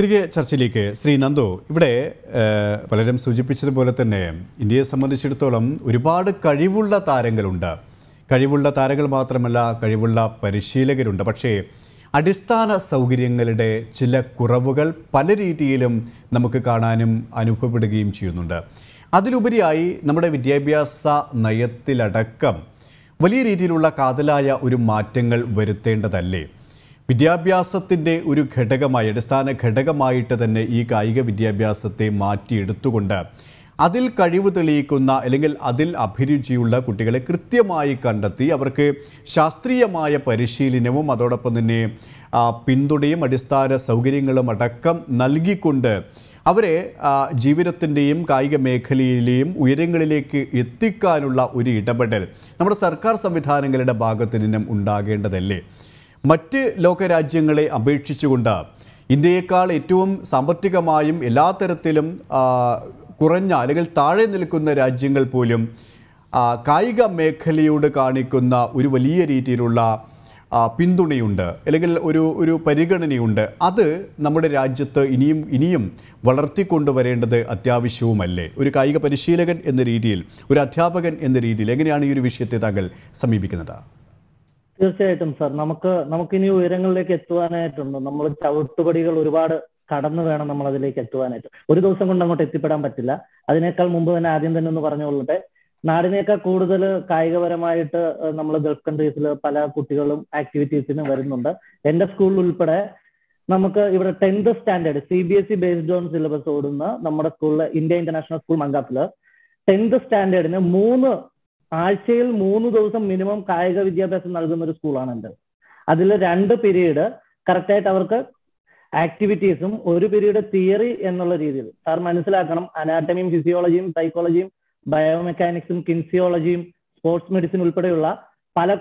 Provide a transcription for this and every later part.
തിരികെ ചർച്ചയിലേക്ക് ശ്രീ നന്ദു ഇവിടെ ഏഹ്, പലരും സൂചിപ്പിച്ചതുപോലെ തന്നെ ഇന്ത്യയെ സംബന്ധിച്ചിടത്തോളം ഒരുപാട് കഴിവുള്ള താരങ്ങളുണ്ട് കഴിവുള്ള താരങ്ങൾ മാത്രമല്ല കഴിവുള്ള പരിശീലകരുണ്ട് പക്ഷേ അടിസ്ഥാന സൗകര്യങ്ങളുടെ ചില കുറവുകൾ പല രീതിയിലും നമുക്ക് കാണാനും അനുഭവപ്പെടുകയും ചെയ്യുന്നുണ്ട് അതിലുപരിയായി നമ്മുടെ വിദ്യാഭ്യാസ നയത്തിലടക്കം വലിയ രീതിയിലുള്ള കാതലായ ഒരു മാറ്റങ്ങൾ വരുത്തേണ്ടതല്ലേ വിദ്യാഭ്യാസത്തിൻ്റെ ഒരു ഘടകമായി അടിസ്ഥാന ഘടകമായിട്ട് തന്നെ ഈ കായിക വിദ്യാഭ്യാസത്തെ മാറ്റിയെടുത്തുകൊണ്ട് അതിൽ കഴിവ് തെളിയിക്കുന്ന അല്ലെങ്കിൽ അതിൽ അഭിരുചിയുള്ള കുട്ടികളെ കൃത്യമായി കണ്ടെത്തി അവർക്ക് ശാസ്ത്രീയമായ പരിശീലനവും അതോടൊപ്പം തന്നെ ആ, പിന്തുണയും അടിസ്ഥാന സൗകര്യങ്ങളും അടക്കം നൽകിക്കൊണ്ട് അവരെ ആ, ജീവിതത്തിൻ്റെയും കായിക മേഖലയിലെയും ഉയരങ്ങളിലേക്ക് എത്തിക്കാനുള്ള ഒരു ഇടപെടൽ നമ്മുടെ സർക്കാർ സംവിധാനങ്ങളുടെ ഭാഗത്തു നിന്നും ഉണ്ടാകേണ്ടതല്ലേ മറ്റ് ലോകരാജ്യങ്ങളെ അപേക്ഷിച്ചുകൊണ്ട് ഇന്ത്യയേക്കാൾ ഏറ്റവും സാമ്പത്തികമായും എല്ലാ തരത്തിലും ആ, കുറഞ്ഞ അല്ലെങ്കിൽ താഴെ നിൽക്കുന്ന രാജ്യങ്ങൾ പോലും ആ, കായിക മേഖലയോട് കാണിക്കുന്ന ഒരു വലിയ രീതിയിലുള്ള ആ, പിന്തുണയുണ്ട് അല്ലെങ്കിൽ ഒരു ഒരു പരിഗണനയുണ്ട് അത് നമ്മുടെ രാജ്യത്ത് ഇനിയും ഇനിയും വളർത്തിക്കൊണ്ടുവരേണ്ടത് അത്യാവശ്യവുമല്ലേ ഒരു കായിക പരിശീലകൻ എന്ന രീതിയിൽ ഒരു അധ്യാപകൻ എന്ന രീതിയിൽ എങ്ങനെയാണ് ഈ ഒരു വിഷയത്തെ താങ്കൾ സമീപിക്കുന്നത് തീർച്ചയായിട്ടും സാർ നമുക്ക് നമുക്കിനി ഉയരങ്ങളിലേക്ക് എത്തുവാനായിട്ടുണ്ട് നമ്മൾ ചവിട്ടുപടികൾ ഒരുപാട് കടന്നു വേണം നമ്മൾ അതിലേക്ക് എത്തുവാനായിട്ട് ഒരു ദിവസം കൊണ്ട് അങ്ങോട്ട് എത്തിപ്പെടാൻ പറ്റില്ല അതിനേക്കാൾ മുമ്പ് തന്നെ ആദ്യം തന്നെ ഒന്ന് പറഞ്ഞുകൊള്ളട്ടെ നാടിനേക്കാൾ കൂടുതൽ കായികപരമായിട്ട് നമ്മൾ ഗൾഫ് കൺട്രീസിൽ പല കുട്ടികളും ആക്ടിവിറ്റീസിന് വരുന്നുണ്ട് എന്റെ സ്കൂളിൽ ഉൾപ്പെടെ നമുക്ക് ഇവിടെ tenth standard C B S E based on syllabus ഓടുന്ന നമ്മുടെ സ്കൂളിൽ ഇന്ത്യ ഇന്റർനാഷണൽ സ്കൂൾ മങ്കാപ്പില് ടെൻത്ത് സ്റ്റാൻഡേർഡിന് മൂന്ന് ആഴ്ചയിൽ മൂന്ന് ദിവസം മിനിമം കായിക വിദ്യാഭ്യാസം നൽകുന്ന ഒരു സ്കൂളാണ് എൻ്റെ അതിൽ രണ്ട് പീരീഡ് കറക്റ്റായിട്ട് അവർക്ക് ആക്ടിവിറ്റീസും ഒരു പീരീഡ് തിയറി എന്നുള്ള രീതിയിൽ സാർ മനസ്സിലാക്കണം അനാറ്റമിയും ഫിസിയോളജിയും സൈക്കോളജിയും ബയോമെക്കാനിക്സും കിൻസിയോളജിയും സ്പോർട്സ് മെഡിസിൻ ഉൾപ്പെടെയുള്ള പല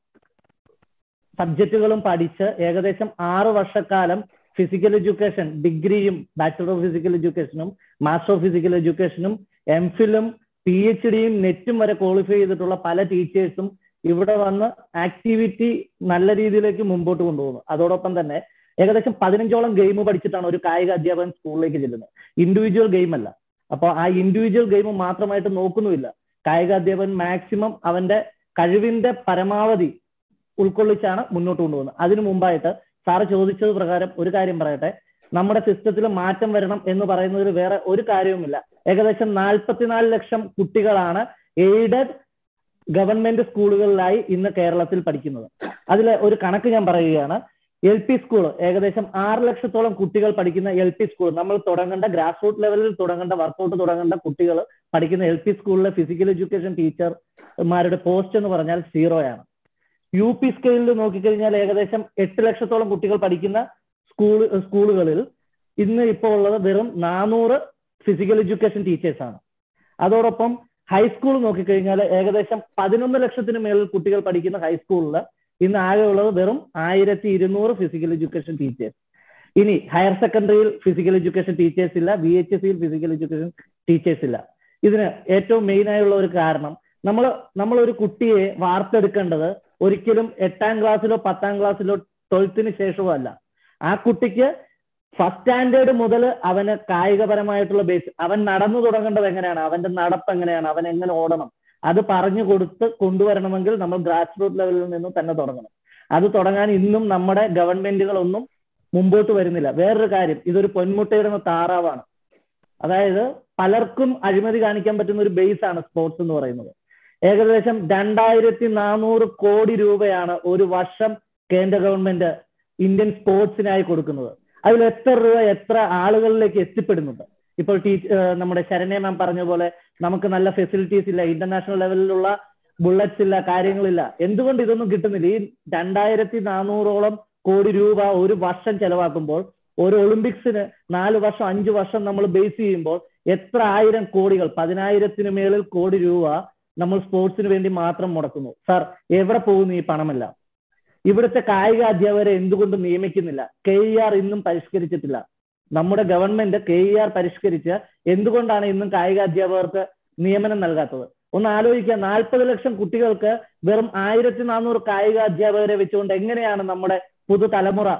സബ്ജക്റ്റുകളും പഠിച്ച് ഏകദേശം ആറ് വർഷക്കാലം ഫിസിക്കൽ എഡ്യൂക്കേഷൻ ഡിഗ്രിയും ബാച്ചുലർ ഓഫ് ഫിസിക്കൽ എഡ്യൂക്കേഷനും മാസ്റ്റർ ഓഫ് ഫിസിക്കൽ എഡ്യൂക്കേഷനും എം ഫിലും പി എച്ച് ഡിയും നെറ്റും വരെ ക്വാളിഫൈ ചെയ്തിട്ടുള്ള പല ടീച്ചേഴ്സും ഇവിടെ വന്ന് ആക്ടിവിറ്റി നല്ല രീതിയിലേക്ക് മുമ്പോട്ട് കൊണ്ടുപോകുന്നു അതോടൊപ്പം തന്നെ ഏകദേശം പതിനഞ്ചോളം ഗെയിം പഠിച്ചിട്ടാണ് ഒരു കായിക അധ്യാപകൻ സ്കൂളിലേക്ക് ചെല്ലുന്നത് ഇൻഡിവിജ്വൽ ഗെയിം അല്ല അപ്പോൾ ആ ഇൻഡിവിജ്വൽ ഗെയിം മാത്രമായിട്ട് നോക്കുന്നുമില്ല കായിക അധ്യാപകൻ മാക്സിമം അവന്റെ കഴിവിന്റെ പരമാവധി ഉൾക്കൊള്ളിച്ചാണ് മുന്നോട്ട് കൊണ്ടുപോകുന്നത് അതിനു മുമ്പായിട്ട് സാറ് ചോദിച്ചത് പ്രകാരം ഒരു കാര്യം പറയട്ടെ നമ്മുടെ സിസ്റ്റത്തിൽ മാറ്റം വരണം എന്ന് പറയുന്നതിൽ വേറെ ഒരു കാര്യവുമില്ല ഏകദേശം നാൽപ്പത്തിനാല് ലക്ഷം കുട്ടികളാണ് എയ്ഡഡ് ഗവൺമെന്റ് സ്കൂളുകളിലായി ഇന്ന് കേരളത്തിൽ പഠിക്കുന്നത് അതിൽ ഒരു കണക്ക് ഞാൻ പറയുകയാണ് എൽ പി സ്കൂൾ ഏകദേശം ആറ് ലക്ഷത്തോളം കുട്ടികൾ പഠിക്കുന്ന എൽ പി സ്കൂൾ നമ്മൾ തുടങ്ങേണ്ട ഗ്രാസ് റൂട്ട് ലെവലിൽ തുടങ്ങേണ്ട വർക്കൗട്ട് തുടങ്ങേണ്ട കുട്ടികൾ പഠിക്കുന്ന എൽ പി സ്കൂളിലെ ഫിസിക്കൽ എഡ്യൂക്കേഷൻ ടീച്ചർമാരുടെ പോസ്റ്റ് എന്ന് പറഞ്ഞാൽ സീറോയാണ് യു പി സ്കെയിലിൽ നോക്കിക്കഴിഞ്ഞാൽ ഏകദേശം എട്ട് ലക്ഷത്തോളം കുട്ടികൾ പഠിക്കുന്ന സ്കൂൾ സ്കൂളുകളിൽ ഇന്ന് ഇപ്പോൾ ഉള്ളത് വെറും നാനൂറ് ഫിസിക്കൽ എഡ്യൂക്കേഷൻ ടീച്ചേഴ്സ് ആണ് അതോടൊപ്പം ഹൈസ്കൂൾ നോക്കിക്കഴിഞ്ഞാൽ ഏകദേശം പതിനൊന്ന് ലക്ഷത്തിന് മേളിൽ കുട്ടികൾ പഠിക്കുന്ന ഹൈസ്കൂളിൽ ഇന്ന് ആകെ ഉള്ളത് വെറും ആയിരത്തി ഇരുന്നൂറ് ഫിസിക്കൽ എഡ്യൂക്കേഷൻ ടീച്ചേഴ്സ് ഇനി ഹയർ സെക്കൻഡറിയിൽ ഫിസിക്കൽ എഡ്യൂക്കേഷൻ ടീച്ചേഴ്സ് ഇല്ല ബി എച്ച് എസ് സിയിൽ ഫിസിക്കൽ എഡ്യൂക്കേഷൻ ടീച്ചേഴ്സ് ഇല്ല ഇതിന് ഏറ്റവും മെയിൻ ആയുള്ള ഒരു കാരണം നമ്മൾ നമ്മൾ ഒരു കുട്ടിയെ വാർത്തെടുക്കേണ്ടത് ഒരിക്കലും എട്ടാം ക്ലാസ്സിലോ പത്താം ക്ലാസ്സിലോ ട്വൽത്തിന് ശേഷമോ അല്ല ആ കുട്ടിക്ക് ഫസ്റ്റ് സ്റ്റാൻഡേർഡ് മുതൽ അവന് കായികപരമായിട്ടുള്ള ബേസ് അവൻ നടന്നു തുടങ്ങേണ്ടത് എങ്ങനെയാണ് അവന്റെ നടപ്പ് എങ്ങനെയാണ് അവൻ എങ്ങനെ ഓടണം അത് പറഞ്ഞു കൊടുത്ത് കൊണ്ടുവരണമെങ്കിൽ നമ്മൾ ഗ്രാസ് റൂട്ട് ലെവലിൽ നിന്ന് തന്നെ തുടങ്ങണം അത് തുടങ്ങാൻ ഇന്നും നമ്മുടെ ഗവൺമെന്റുകളൊന്നും മുമ്പോട്ട് വരുന്നില്ല വേറൊരു കാര്യം ഇതൊരു പൊന്മുട്ടയിടുന്ന താറാവാണ് അതായത് പലർക്കും അഴിമതി കാണിക്കാൻ പറ്റുന്ന ഒരു ബേസ് ആണ് സ്പോർട്സ് എന്ന് പറയുന്നത് ഏകദേശം രണ്ടായിരത്തി നാനൂറ് കോടി രൂപയാണ് ഒരു വർഷം കേന്ദ്ര ഗവൺമെന്റ് ഇന്ത്യൻ സ്പോർട്സിനായി കൊടുക്കുന്നത് അതിൽ എത്ര രൂപ എത്ര ആളുകളിലേക്ക് എത്തിപ്പെടുന്നുണ്ട് ഇപ്പോൾ ടീ നമ്മുടെ ശരണ്യ മാം പറഞ്ഞ പോലെ നമുക്ക് നല്ല ഫെസിലിറ്റീസ് ഇല്ല ഇന്റർനാഷണൽ ലെവലിലുള്ള ബുള്ളറ്റ്സ് ഇല്ല കാര്യങ്ങളില്ല എന്തുകൊണ്ട് ഇതൊന്നും കിട്ടുന്നില്ല ഈ രണ്ടായിരത്തി നാനൂറോളം കോടി രൂപ ഒരു വർഷം ചെലവാക്കുമ്പോൾ ഒരു ഒളിമ്പിക്സിന് നാല് വർഷം അഞ്ചു വർഷം നമ്മൾ ബേസ് ചെയ്യുമ്പോൾ എത്ര ആയിരം കോടികൾ പതിനായിരത്തിന് മേളിൽ കോടി രൂപ നമ്മൾ സ്പോർട്സിന് വേണ്ടി മാത്രം മുടക്കുന്നു സാർ എവിടെ പോകുന്നു ഈ പണമെല്ലാം ഇവിടുത്തെ കായിക അധ്യാപകരെ എന്തുകൊണ്ട് നിയമിക്കുന്നില്ല കെ ഇ ആർ ഇന്നും പരിഷ്കരിച്ചിട്ടില്ല നമ്മുടെ ഗവൺമെന്റ് കെ ഇ ആർ പരിഷ്കരിച്ച് എന്തുകൊണ്ടാണ് ഇന്നും കായിക അധ്യാപകർക്ക് നിയമനം നൽകാത്തത് ഒന്ന് ആലോചിക്കുക നാൽപ്പത് ലക്ഷം കുട്ടികൾക്ക് വെറും ആയിരത്തി നാനൂറ് കായിക അധ്യാപകരെ വെച്ചുകൊണ്ട് എങ്ങനെയാണ് നമ്മുടെ പുതുതലമുറ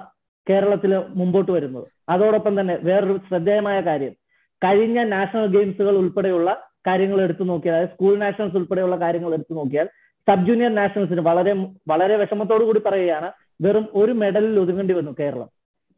കേരളത്തിൽ മുമ്പോട്ട് വരുന്നത് അതോടൊപ്പം തന്നെ വേറൊരു ശ്രദ്ധേയമായ കാര്യം കഴിഞ്ഞ നാഷണൽ ഗെയിംസുകൾ ഉൾപ്പെടെയുള്ള കാര്യങ്ങൾ എടുത്തു നോക്കിയാൽ അതായത് സ്കൂൾ നാഷണൽസ് ഉൾപ്പെടെയുള്ള കാര്യങ്ങൾ എടുത്തു നോക്കിയാൽ സബ് ജൂനിയർ നാഷണൽസിന് വളരെ വളരെ വിഷമത്തോടു കൂടി പറയുകയാണ് വെറും ഒരു മെഡലിൽ ഒതുങ്ങേണ്ടി വന്നു കേരളം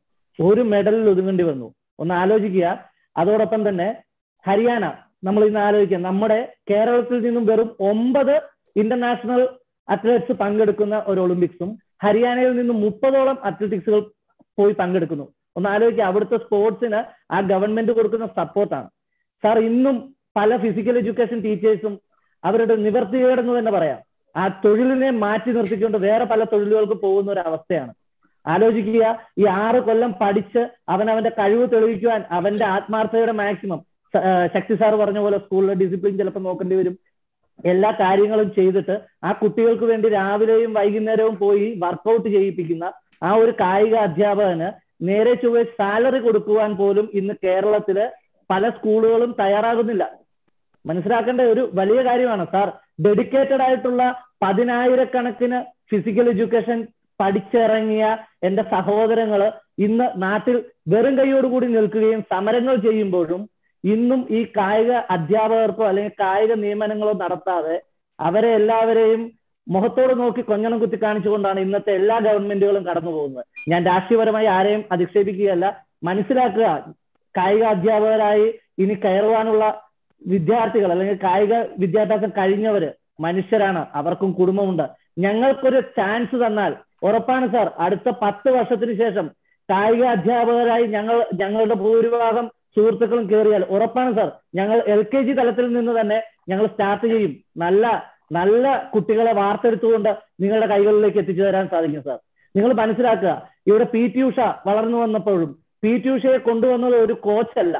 ഒരു മെഡലിൽ ഒതുങ്ങേണ്ടി വന്നു ഒന്ന് ആലോചിക്കുക അതോടൊപ്പം തന്നെ ഹരിയാന നമ്മൾ ഇന്ന് ആലോചിക്കുക നമ്മുടെ കേരളത്തിൽ നിന്നും വെറും ഒമ്പത് ഇന്റർനാഷണൽ അത്ലറ്റ്സ് പങ്കെടുക്കുന്ന ഒരു ഒളിമ്പിക്സും ഹരിയാനയിൽ നിന്നും മുപ്പതോളം അത്ലറ്റിക്സുകൾ പോയി പങ്കെടുക്കുന്നു ഒന്ന് ആലോചിക്കുക അവിടുത്തെ സ്പോർട്സിന് ആ ഗവൺമെന്റ് കൊടുക്കുന്ന സപ്പോർട്ടാണ് സാർ ഇന്നും പല ഫിസിക്കൽ എഡ്യൂക്കേഷൻ ടീച്ചേഴ്സും അവരുടെ നിവർത്തികേടെന്ന് തന്നെ പറയാം ആ തൊഴിലിനെ മാറ്റി നിർത്തിക്കൊണ്ട് വേറെ പല തൊഴിലുകൾക്ക് പോകുന്ന ഒരു അവസ്ഥയാണ് ആലോചിക്കുക ഈ ആറ് കൊല്ലം പഠിച്ച് അവൻ അവന്റെ കഴിവ് തെളിയിക്കുവാൻ അവന്റെ ആത്മാർത്ഥതയുടെ മാക്സിമം ശക്തി സാർ പറഞ്ഞ പോലെ സ്കൂളിലെ ഡിസിപ്ലിൻ ചിലപ്പോൾ നോക്കേണ്ടി വരും എല്ലാ കാര്യങ്ങളും ചെയ്തിട്ട് ആ കുട്ടികൾക്ക് വേണ്ടി രാവിലെയും വൈകുന്നേരവും പോയി വർക്കൗട്ട് ചെയ്യിപ്പിക്കുന്ന ആ ഒരു കായിക അധ്യാപകന് നേരെ ചൊവ്വെ സാലറി കൊടുക്കുവാൻ പോലും ഇന്ന് കേരളത്തില് പല സ്കൂളുകളും തയ്യാറാകുന്നില്ല മനസ്സിലാക്കേണ്ട ഒരു വലിയ കാര്യമാണ് സാർ ഡെഡിക്കേറ്റഡ് ആയിട്ടുള്ള പതിനായിരക്കണക്കിന് ഫിസിക്കൽ എഡ്യൂക്കേഷൻ പഠിച്ചിറങ്ങിയ എന്റെ സഹോദരങ്ങള് ഇന്ന് നാട്ടിൽ വെറും കൈയോടുകൂടി നിൽക്കുകയും സമരങ്ങൾ ചെയ്യുമ്പോഴും ഇന്നും ഈ കായിക അധ്യാപകർക്കോ അല്ലെങ്കിൽ കായിക നിയമനങ്ങളോ നടത്താതെ അവരെ എല്ലാവരെയും മുഖത്തോട് നോക്കി കൊഞ്ഞണം കുത്തി കാണിച്ചുകൊണ്ടാണ് ഇന്നത്തെ എല്ലാ ഗവൺമെന്റുകളും കടന്നു പോകുന്നത് ഞാൻ രാഷ്ട്രീയപരമായി ആരെയും അധിക്ഷേപിക്കുകയല്ല മനസ്സിലാക്കുക കായിക അധ്യാപകരായി ഇനി കയറുവാനുള്ള വിദ്യാർത്ഥികൾ അല്ലെങ്കിൽ കായിക വിദ്യാഭ്യാസം കഴിഞ്ഞവര് മനുഷ്യരാണ് അവർക്കും കുടുംബമുണ്ട് ഞങ്ങൾക്കൊരു ചാൻസ് തന്നാൽ ഉറപ്പാണ് സാർ അടുത്ത പത്ത് വർഷത്തിന് ശേഷം കായിക അധ്യാപകരായി ഞങ്ങൾ ഞങ്ങളുടെ ഭൂരിഭാഗം സുഹൃത്തുക്കളും കയറിയാൽ ഉറപ്പാണ് സാർ ഞങ്ങൾ എൽ കെ ജി തലത്തിൽ നിന്ന് തന്നെ ഞങ്ങൾ സ്റ്റാർട്ട് ചെയ്യും നല്ല നല്ല കുട്ടികളെ വാർത്തെടുത്തുകൊണ്ട് നിങ്ങളുടെ കൈകളിലേക്ക് എത്തിച്ചു തരാൻ സാധിക്കും സാർ നിങ്ങൾ മനസ്സിലാക്കുക ഇവിടെ പി ടി ഉഷ വളർന്നു വന്നപ്പോഴും പി ടി ഉഷയെ കൊണ്ടുവന്നത് ഒരു കോച്ചല്ല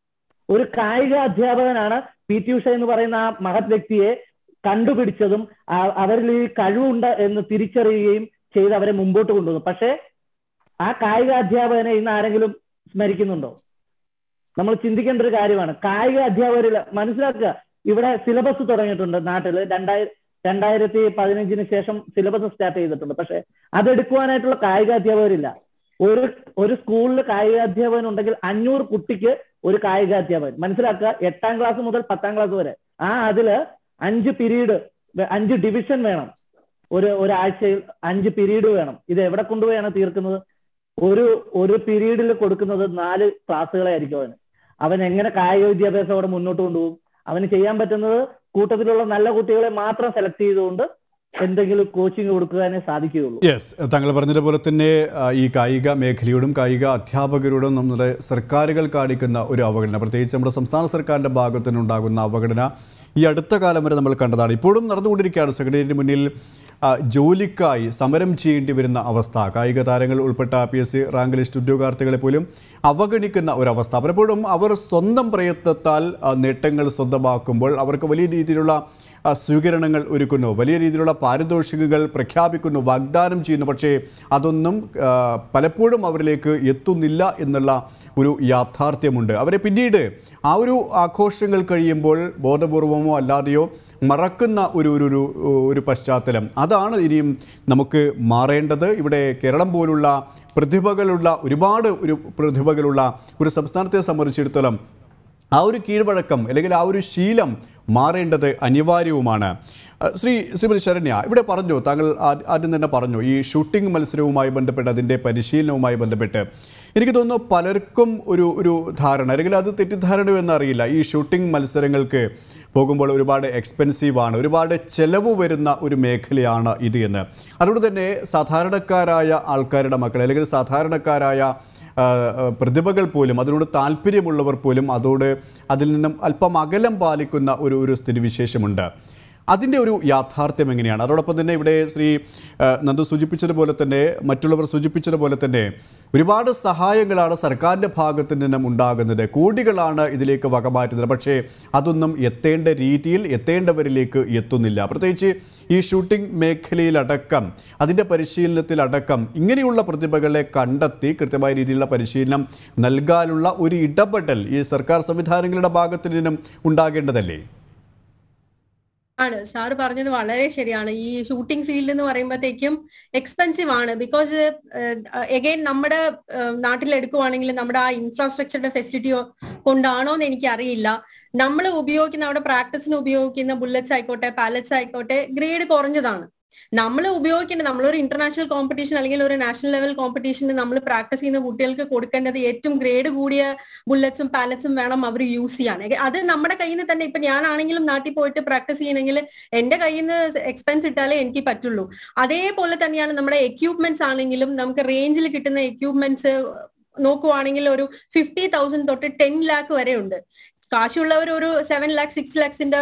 ഒരു കായിക അധ്യാപകനാണ് പി ടി ഉഷ എന്ന് പറയുന്ന ആ മഹത് വ്യക്തിയെ കണ്ടുപിടിച്ചതും അവരിൽ ഈ കഴിവുണ്ട് എന്ന് തിരിച്ചറിയുകയും ചെയ്ത് അവരെ മുമ്പോട്ട് കൊണ്ടുവന്നു പക്ഷേ ആ കായിക അധ്യാപകനെ ഇന്ന് ആരെങ്കിലും സ്മരിക്കുന്നുണ്ടോ നമ്മൾ ചിന്തിക്കേണ്ട ഒരു കാര്യമാണ് കായിക അധ്യാപകരിൽ മനസ്സിലാക്കുക ഇവിടെ സിലബസ് തുടങ്ങിയിട്ടുണ്ട് നാട്ടിൽ രണ്ടായിരം രണ്ടായിരത്തി പതിനഞ്ചിന് ശേഷം സിലബസ് സ്റ്റാർട്ട് ചെയ്തിട്ടുണ്ട് പക്ഷെ അതെടുക്കുവാനായിട്ടുള്ള കായിക അധ്യാപകരില്ല ഒരു ഒരു സ്കൂളിൽ കായിക അധ്യാപകൻ ഉണ്ടെങ്കിൽ അഞ്ഞൂറ് കുട്ടിക്ക് ഒരു കായിക അധ്യാപകൻ മനസ്സിലാക്കുക എട്ടാം ക്ലാസ് മുതൽ പത്താം ക്ലാസ് വരെ ആ അതില് അഞ്ച് പീരീഡ് അഞ്ച് ഡിവിഷൻ വേണം ഒരു ഒരാഴ്ചയിൽ അഞ്ച് പീരീഡ് വേണം ഇത് എവിടെ കൊണ്ടുപോയാണ് തീർക്കുന്നത് ഒരു ഒരു പീരീഡിൽ കൊടുക്കുന്നത് നാല് ക്ലാസ്സുകളെ ആയിരിക്കും അവന് അവൻ എങ്ങനെ കായിക വിദ്യാഭ്യാസം അവിടെ മുന്നോട്ട് കൊണ്ടുപോകും അവന് ചെയ്യാൻ പറ്റുന്നത് കൂട്ടത്തിലുള്ള നല്ല കുട്ടികളെ മാത്രം സെലക്ട് ചെയ്തുകൊണ്ട് എന്തെങ്കിലും കോച്ചിങ് കൊടുക്കാനേ സാധിക്കുകയുള്ളൂ യെസ് താങ്കൾ പറഞ്ഞതുപോലെ തന്നെ ആ, ഈ കായിക മേഖലയോടും കായിക അധ്യാപകരോടും നമ്മുടെ സർക്കാരുകൾ കാണിക്കുന്ന ഒരു അവഗണന പ്രത്യേകിച്ച് നമ്മുടെ സംസ്ഥാന സർക്കാരിൻ്റെ ഭാഗത്തു നിന്നുണ്ടാകുന്ന അവഗണന ഈ അടുത്ത കാലം വരെ നമ്മൾ കണ്ടതാണ് ഇപ്പോഴും നടന്നുകൊണ്ടിരിക്കുകയാണ് സെക്രട്ടേറിയറ്റിന് മുന്നിൽ ആ, ജോലിക്കായി സമരം ചെയ്യേണ്ടി വരുന്ന അവസ്ഥ കായിക താരങ്ങൾ ഉൾപ്പെട്ട P S C rank list ഉദ്യോഗാർത്ഥികളെ പോലും അവഗണിക്കുന്ന ഒരവസ്ഥ പലപ്പോഴും അവർ സ്വന്തം പ്രയത്നത്താൽ ആ, നേട്ടങ്ങൾ സ്വന്തമാക്കുമ്പോൾ അവർക്ക് വലിയ രീതിയിലുള്ള ആ, സ്വീകരണങ്ങൾ ഒരുക്കുന്നു വലിയ രീതിയിലുള്ള പാരിതോഷികങ്ങൾ പ്രഖ്യാപിക്കുന്നു വാഗ്ദാനം ചെയ്യുന്നു പക്ഷേ അതൊന്നും ആ, പലപ്പോഴും അവരിലേക്ക് എത്തുന്നില്ല എന്നുള്ള ഒരു യാഥാർത്ഥ്യമുണ്ട് അവരെ പിന്നീട് ആ ഒരു ആഘോഷങ്ങൾ കഴിയുമ്പോൾ ബോധപൂർവമോ അല്ലാതെയോ മറക്കുന്ന ഒരു ഒരു ഒരു ഒരു പശ്ചാത്തലം അതാണ് ഇനിയും നമുക്ക് മാറേണ്ടത് ഇവിടെ കേരളം പോലുള്ള പ്രതിഭകളുള്ള ഒരുപാട് ഒരു പ്രതിഭകളുള്ള ഒരു സംസ്ഥാനത്തെ സംബന്ധിച്ചിടത്തോളം ആ ഒരു കീഴ്വഴക്കം അല്ലെങ്കിൽ ആ ഒരു ശീലം മാറേണ്ടത് അനിവാര്യവുമാണ് അഹ് ശ്രീ ശ്രീമതി ശരണ്യ ഇവിടെ പറഞ്ഞു താങ്കൾ ആ- ആദ്യം തന്നെ പറഞ്ഞു ഈ ഷൂട്ടിംഗ് മത്സരവുമായി ബന്ധപ്പെട്ട് അതിൻ്റെ പരിശീലനവുമായി ബന്ധപ്പെട്ട് എനിക്ക് തോന്നുന്നു പലർക്കും ഒരു ഒരു ധാരണ അല്ലെങ്കിൽ അത് തെറ്റിദ്ധാരണ എന്നറിയില്ല ഈ ഷൂട്ടിംഗ് മത്സരങ്ങൾക്ക് പോകുമ്പോൾ ഒരുപാട് എക്സ്പെൻസീവ് ആണ് ഒരുപാട് ചെലവ് വരുന്ന ഒരു മേഖലയാണ് ഇത് എന്ന് അതുകൊണ്ട് തന്നെ സാധാരണക്കാരായ ആൾക്കാരുടെ മക്കൾ അല്ലെങ്കിൽ സാധാരണക്കാരായ ആ, ആ, പ്രതിഭകൾ പോലും അതിനോട് താല്പര്യമുള്ളവർ പോലും അതോട് അതിൽ നിന്നും അല്പം അകലം പാലിക്കുന്ന ഒരു ഒരു സ്ഥിതിവിശേഷമുണ്ട് അതിൻ്റെ ഒരു യാഥാർത്ഥ്യം എങ്ങനെയാണ് അതോടൊപ്പം തന്നെ ഇവിടെ ശ്രീ ആ, നന്ദു സൂചിപ്പിച്ചതുപോലെ തന്നെ മറ്റുള്ളവർ സൂചിപ്പിച്ചതുപോലെ തന്നെ ഒരുപാട് സഹായങ്ങളാണ് സർക്കാരിൻ്റെ ഭാഗത്തു നിന്നും ഉണ്ടാകുന്നത് കോടികളാണ് ഇതിലേക്ക് വകമാറ്റുന്നത് പക്ഷേ അതൊന്നും എത്തേണ്ട രീതിയിൽ എത്തേണ്ടവരിലേക്ക് എത്തുന്നില്ല പ്രത്യേകിച്ച് ഈ ഷൂട്ടിംഗ് മേഖലയിലടക്കം അതിൻ്റെ പരിശീലനത്തിലടക്കം ഇങ്ങനെയുള്ള പ്രതിഭകളെ കണ്ടെത്തി കൃത്യമായ രീതിയിലുള്ള പരിശീലനം നൽകാനുള്ള ഒരു ഇടപെടൽ ഈ സർക്കാർ സംവിധാനങ്ങളുടെ ഭാഗത്തു നിന്നും ഉണ്ടാകേണ്ടതല്ലേ ആണ് സാറ് പറഞ്ഞത് വളരെ ശരിയാണ് ഈ ഷൂട്ടിംഗ് ഫീൽഡ് എന്ന് പറയുമ്പോഴത്തേക്കും എക്സ്പെൻസീവ് ആണ് ബിക്കോസ് എഗെയിൻ നമ്മുടെ നാട്ടിൽ എടുക്കുവാണെങ്കിൽ നമ്മുടെ ആ ഇൻഫ്രാസ്ട്രക്ചറുടെ ഫെസിലിറ്റി കൊണ്ടാണോ എന്ന് എനിക്ക് അറിയില്ല നമ്മൾ ഉപയോഗിക്കുന്ന അവിടെ പ്രാക്ടീസിന് ഉപയോഗിക്കുന്ന ബുള്ളറ്റ്സ് ആയിക്കോട്ടെ പാലറ്റ്സ് ആയിക്കോട്ടെ ഗ്രേഡ് കുറഞ്ഞതാണ് നമ്മൾ ഉപയോഗിക്കേണ്ട നമ്മളൊരു ഇന്റർനാഷണൽ കോമ്പറ്റീഷൻ അല്ലെങ്കിൽ ഒരു നാഷണൽ ലെവൽ കോമ്പറ്റീഷന് നമ്മൾ പ്രാക്ടീസ് ചെയ്യുന്ന കുട്ടികൾക്ക് കൊടുക്കേണ്ടത് ഏറ്റവും ഗ്രേഡ് കൂടിയ ബുള്ളറ്റ്സും പാലറ്റ്സും വേണം അവർ യൂസ് ചെയ്യാൻ അത് നമ്മുടെ കയ്യിൽ നിന്ന് തന്നെ ഇപ്പൊ ഞാനാണെങ്കിലും നാട്ടിൽ പോയിട്ട് പ്രാക്ടീസ് ചെയ്യണമെങ്കിൽ എന്റെ കയ്യിൽ നിന്ന് എക്സ്പെൻസ് ഇട്ടാലേ എനിക്ക് പറ്റുള്ളൂ അതേപോലെ തന്നെയാണ് നമ്മുടെ എക്യൂപ്മെന്റ്സ് ആണെങ്കിലും നമുക്ക് റേഞ്ചിൽ കിട്ടുന്ന എക്യൂപ്മെന്റ്സ് നോക്കുവാണെങ്കിൽ ഒരു ഫിഫ്റ്റി തൗസൻഡ് തൊട്ട് ടെൻ ലാക്ക് വരെ ഉണ്ട് കാശുള്ളവർ ഒരു സെവൻ ലാക്ക് സിക്സ് ലാക്സിന്റെ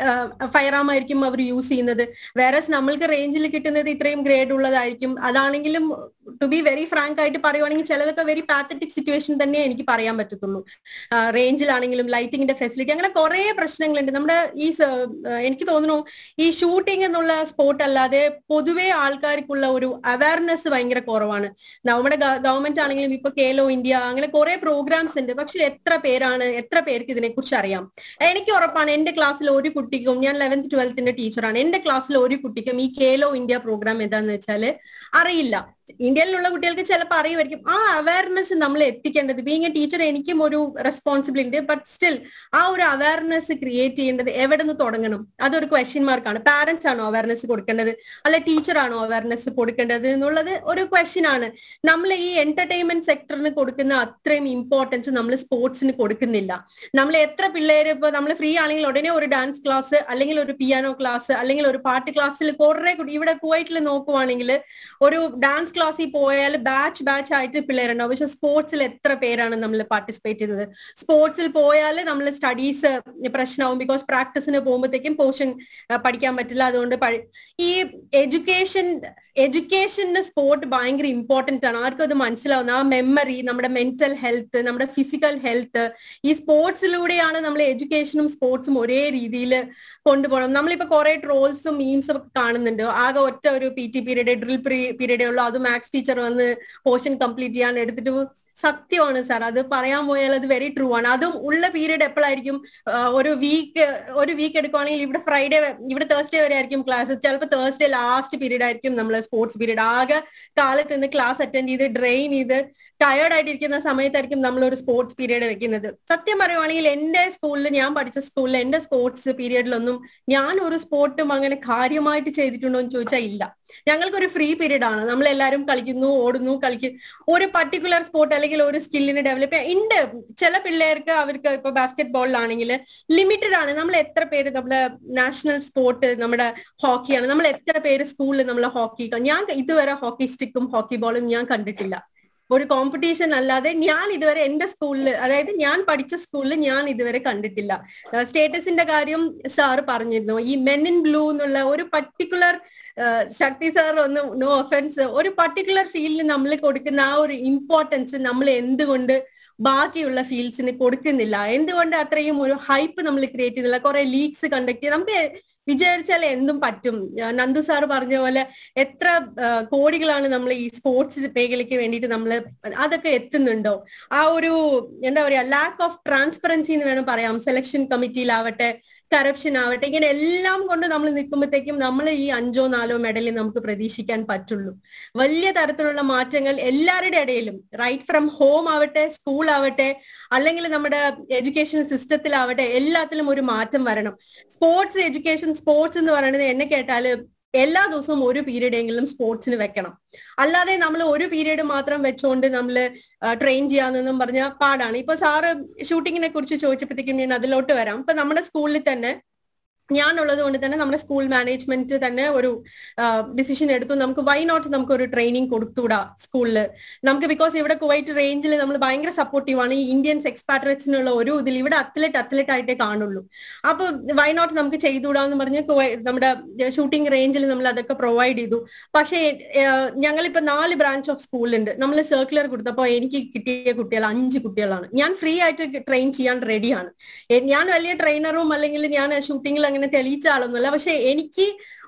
ഫയർ ആം ആയിരിക്കും അവർ യൂസ് ചെയ്യുന്നത് വേറെ നമ്മൾക്ക് റേഞ്ചിൽ കിട്ടുന്നത് ഇത്രയും ഗ്രേഡ് ഉള്ളതായിരിക്കും അതാണെങ്കിലും ടു ബി വെരി ഫ്രാങ്ക് ആയിട്ട് പറയുവാണെങ്കിൽ ചിലതൊക്കെ വെരി പാത്തറ്റിക് സിറ്റുവേഷൻ തന്നെ എനിക്ക് പറയാൻ പറ്റത്തുള്ളൂ റേഞ്ചിലാണെങ്കിലും ലൈറ്റിങ്ങിന്റെ ഫെസിലിറ്റി അങ്ങനെ കുറെ പ്രശ്നങ്ങളുണ്ട് നമ്മുടെ ഈ എനിക്ക് തോന്നുന്നു ഈ ഷൂട്ടിംഗ് എന്നുള്ള സ്പോർട്ട് അല്ലാതെ പൊതുവെ ആൾക്കാർക്കുള്ള ഒരു അവയർനെസ് ഭയങ്കര കുറവാണ് നമ്മുടെ ഗവൺമെന്റ് ആണെങ്കിലും ഇപ്പൊ കേലോ ഇന്ത്യ അങ്ങനെ കുറെ പ്രോഗ്രാംസ് ഉണ്ട് പക്ഷെ എത്ര പേരാണ് എത്ര പേർക്ക് ഇതിനെ കുറിച്ച് അറിയാം എനിക്ക് ഉറപ്പാണ് എന്റെ ക്ലാസ്സിൽ ഒരു കുട്ടിക്കും ഞാൻ ലെവൻത്ത് ട്വൽത്തിന്റെ ടീച്ചറാണ് എന്റെ ക്ലാസ്സിൽ ഒരു കുട്ടിക്കും ഈ കേലോ ഇന്ത്യ പ്രോഗ്രാം ഏതാന്ന് വെച്ചാൽ അറിയില്ല ഇന്ത്യയിലുള്ള കുട്ടികൾക്ക് ചിലപ്പോൾ അറിയുമായിരിക്കും ആ അവയർനെസ് നമ്മൾ എത്തിക്കേണ്ടത് ബീങ് എ ടീച്ചർ എനിക്കും ഒരു റെസ്പോൺസിബിലിറ്റി ബട്ട് സ്റ്റിൽ ആ ഒരു അവയർനെസ് ക്രിയേറ്റ് ചെയ്യേണ്ടത് എവിടെ നിന്ന് തുടങ്ങണം അതൊരു ക്വസ്റ്റ്യൻ മാർക്കാണ് പാരന്റ്സ് ആണോ അവയർനെസ് കൊടുക്കേണ്ടത് അല്ലെ ടീച്ചർ ആണോ അവയർനെസ് കൊടുക്കേണ്ടത് എന്നുള്ളത് ഒരു ക്വസ്റ്റ്യൻ ആണ് നമ്മൾ ഈ എന്റർടൈൻമെന്റ് സെക്ടറിന് കൊടുക്കുന്ന അത്രയും ഇമ്പോർട്ടൻസ് നമ്മൾ സ്പോർട്സിന് കൊടുക്കുന്നില്ല നമ്മൾ എത്ര പിള്ളേര് ഇപ്പൊ നമ്മൾ ഫ്രീ ആണെങ്കിൽ ഉടനെ ഒരു ഡാൻസ് ക്ലാസ് അല്ലെങ്കിൽ ഒരു പിയാനോ ക്ലാസ് അല്ലെങ്കിൽ ഒരു പാട്ട് ക്ലാസ്സിൽ കുറെ ഇവിടെ കുവൈറ്റിൽ നോക്കുവാണെങ്കിൽ ഒരു ഡാൻസ് ക്ലാസ്സിൽ പോയാൽ ബാച്ച് ബാച്ച് ആയിട്ട് പിള്ളേരുണ്ടാവും പക്ഷെ സ്പോർട്സിൽ എത്ര പേരാണ് നമ്മൾ പാർട്ടിസിപ്പേറ്റ് ചെയ്തത് സ്പോർട്സിൽ പോയാൽ നമ്മൾ സ്റ്റഡീസ് പ്രശ്നമാവും ബിക്കോസ് പ്രാക്ടീസിന് പോകുമ്പോഴത്തേക്കും പോർഷൻ പഠിക്കാൻ പറ്റില്ല അതുകൊണ്ട് ഈ എഡ്യൂക്കേഷൻ എഡ്യൂക്കേഷന് സ്പോർട്ട് ഭയങ്കര ഇമ്പോർട്ടന്റ് ആണ് ആർക്കും അത് മനസ്സിലാവുന്ന ആ മെമ്മറി നമ്മുടെ മെന്റൽ ഹെൽത്ത് നമ്മുടെ ഫിസിക്കൽ ഹെൽത്ത് ഈ സ്പോർട്സിലൂടെയാണ് നമ്മൾ എഡ്യൂക്കേഷനും സ്പോർട്സും ഒരേ രീതിയിൽ കൊണ്ടുപോകണം നമ്മളിപ്പോ കുറെ ട്രോൾസും മീംസും ഒക്കെ കാണുന്നുണ്ട് ആകെ ഒറ്റ ഒരു പി ടി പീരീഡ് ഡ്രിൽ പീരീഡേ ഉള്ളൂ അത് മാത്സ് ടീച്ചർ വന്ന് പോർഷൻ കംപ്ലീറ്റ് ചെയ്യാൻ എടുത്തിട്ട് സത്യമാണ് സാർ അത് പറയാൻ പോയാൽ അത് വെരി ട്രൂ ആണ് അതും ഉള്ള പീരീഡ് എപ്പോഴായിരിക്കും ഒരു വീക്ക് ഒരു വീക്ക് എടുക്കുവാണെങ്കിൽ ഇവിടെ ഫ്രൈഡേ ഇവിടെ തേഴ്സ്ഡേ വരെ ആയിരിക്കും ക്ലാസ് ചിലപ്പോൾ തേഴ്സ്ഡേ ലാസ്റ്റ് പീരീഡ് ആയിരിക്കും നമ്മൾ സ്പോർട്സ് പീരീഡ് ആകെ കാലത്ത് നിന്ന് ക്ലാസ് അറ്റൻഡ് ചെയ്ത് ഡ്രെയിൻ ചെയ്ത് ടയേർഡ് ആയിട്ടിരിക്കുന്ന സമയത്തായിരിക്കും നമ്മൾ ഒരു സ്പോർട്സ് പീരീഡ് വെക്കുന്നത് സത്യം പറയുവാണെങ്കിൽ എന്റെ സ്കൂളിൽ ഞാൻ പഠിച്ച സ്കൂളിൽ എന്റെ സ്പോർട്സ് പീരീഡിലൊന്നും ഞാൻ ഒരു സ്പോർട്ടും അങ്ങനെ കാര്യമായിട്ട് ചെയ്തിട്ടുണ്ടോ എന്ന് ചോദിച്ചാൽ ഇല്ല ഞങ്ങൾക്കൊരു ഫ്രീ പീരീഡ് ആണ് നമ്മൾ എല്ലാവരും കളിക്കുന്നു ഓടുന്നു കളിക്കുന്നു ഒരു പർട്ടിക്കുലർ സ്പോർട്ട് അല്ലെങ്കിൽ ഒരു സ്കില്ലിന് ഡെവലപ്പ് ചെയ്യാൻ ഉണ്ട് ചില പിള്ളേർക്ക് അവർക്ക് ഇപ്പൊ ബാസ്കറ്റ് ബോളിലാണെങ്കിൽ ലിമിറ്റഡ് ആണ് നമ്മൾ എത്ര പേര് നമ്മുടെ നാഷണൽ സ്പോർട്ട് നമ്മുടെ ഹോക്കിയാണ് നമ്മൾ എത്ര പേര് സ്കൂളിൽ നമ്മൾ ഹോക്കി ഞാൻ ഇതുവരെ ഹോക്കി സ്റ്റിക്കും ഹോക്കി ബോളും ഞാൻ കണ്ടിട്ടില്ല ഒരു കോമ്പറ്റീഷൻ അല്ലാതെ ഞാൻ ഇതുവരെ എന്റെ സ്കൂളിൽ അതായത് ഞാൻ പഠിച്ച സ്കൂളിൽ ഞാൻ ഇതുവരെ കണ്ടിട്ടില്ല സ്റ്റേറ്റസിന്റെ കാര്യം സാറ് പറഞ്ഞിരുന്നു ഈ മെൻ ഇൻ ബ്ലൂ എന്നുള്ള ഒരു പർട്ടിക്കുലർ ശക്തി സാർ ഒന്ന് നോ ഒഫൻസ് ഒരു പർട്ടിക്കുലർ ഫീൽഡിൽ നമ്മൾ കൊടുക്കുന്ന ആ ഒരു ഇമ്പോർട്ടൻസ് നമ്മൾ എന്തുകൊണ്ട് ബാക്കിയുള്ള ഫീൽഡ്സിന് കൊടുക്കുന്നില്ല എന്തുകൊണ്ട് അത്രയും ഒരു ഹൈപ്പ് നമ്മൾ ക്രിയേറ്റ് ചെയ്യുന്നില്ല കുറെ ലീഗ്സ് കണ്ടക്ട് ചെയ്ത് നമുക്ക് വിചാരിച്ചാൽ എന്തും പറ്റും നന്ദു സാർ പറഞ്ഞ പോലെ എത്ര കോടികളാണ് നമ്മൾ ഈ സ്പോർട്സ് മേഖലയ്ക്ക് വേണ്ടിയിട്ട് നമ്മൾ അതൊക്കെ എത്തുന്നുണ്ടോ ആ ഒരു എന്താ പറയാ ലാക്ക് ഓഫ് ട്രാൻസ്പെറൻസി എന്ന് വേണം പറയാം സെലക്ഷൻ കമ്മിറ്റിയിലാവട്ടെ കറപ്ഷൻ ആവട്ടെ ഇങ്ങനെ എല്ലാം കൊണ്ട് നമ്മൾ നിൽക്കുമ്പോഴത്തേക്കും നമ്മൾ ഈ അഞ്ചോ നാലോ മെഡലിൽ നമുക്ക് പ്രതീക്ഷിക്കാൻ പറ്റുള്ളൂ വലിയ തരത്തിലുള്ള മാറ്റങ്ങൾ എല്ലാവരുടെ ഇടയിലും റൈറ്റ് ഫ്രം ഹോം ആവട്ടെ സ്കൂൾ ആവട്ടെ അല്ലെങ്കിൽ നമ്മുടെ എഡ്യൂക്കേഷൻ സിസ്റ്റത്തിലാവട്ടെ എല്ലാത്തിലും ഒരു മാറ്റം വരണം സ്പോർട്സ് എഡ്യൂക്കേഷൻ സ്പോർട്സ് എന്ന് പറയുന്നത് എന്നെ കേട്ടാല് എല്ലാ ദിവസവും ഒരു പീരീഡ് എങ്കിലും സ്പോർട്സിന് വെക്കണം അല്ലാതെ നമ്മൾ ഒരു പീരീഡ് മാത്രം വെച്ചുകൊണ്ട് നമ്മൾ ട്രെയിൻ ചെയ്യാന്നൊന്നും പറഞ്ഞാൽ പാടാണ് ഇപ്പൊ സാറ് ഷൂട്ടിങ്ങിനെ കുറിച്ച് ചോദിച്ചപ്പോഴത്തേക്കും ഞാൻ അതിലോട്ട് വരാം ഇപ്പൊ നമ്മുടെ സ്കൂളിൽ തന്നെ ഞാനുള്ളത് കൊണ്ട് തന്നെ നമ്മുടെ സ്കൂൾ മാനേജ്മെന്റ് തന്നെ ഒരു ഡിസിഷൻ എടുത്തു നമുക്ക് വൈ നോട്ട് നമുക്ക് ഒരു ട്രെയിനിങ് കൊടുത്തുകൂടാ സ്കൂളിൽ നമുക്ക് ബിക്കോസ് ഇവിടെ കുവൈറ്റ് റേഞ്ചിൽ നമ്മൾ ഭയങ്കര സപ്പോർട്ടീവ് ആണ് ഈ ഇന്ത്യൻസ് എക്സ്പാട്രേറ്റ്സിനുള്ള ഒരു ഇതിൽ ഇവിടെ അത്ലറ്റ് അത്ലറ്റ് ആയിട്ടേ കാണുള്ളൂ അപ്പൊ വൈ നോട്ട് നമുക്ക് ചെയ്തുകൂടാന്ന് പറഞ്ഞ് നമ്മുടെ ഷൂട്ടിംഗ് റേഞ്ചിൽ നമ്മൾ അതൊക്കെ പ്രൊവൈഡ് ചെയ്തു പക്ഷേ ഞങ്ങളിപ്പോ നാല് ബ്രാഞ്ച് ഓഫ് സ്കൂളുണ്ട് നമ്മൾ സർക്കുലർ കൊടുത്തപ്പോൾ എനിക്ക് കിട്ടിയ കുട്ടികൾ അഞ്ച് കുട്ടികളാണ് ഞാൻ ഫ്രീ ആയിട്ട് ട്രെയിൻ ചെയ്യാൻ റെഡിയാണ് ഞാൻ വലിയ ട്രെയിനറും അല്ലെങ്കിൽ ഞാൻ ഷൂട്ടിങ്ങിൽ അങ്ങനെ തെളിയിച്ച ആളൊന്നുമല്ല പക്ഷെ എനിക്ക്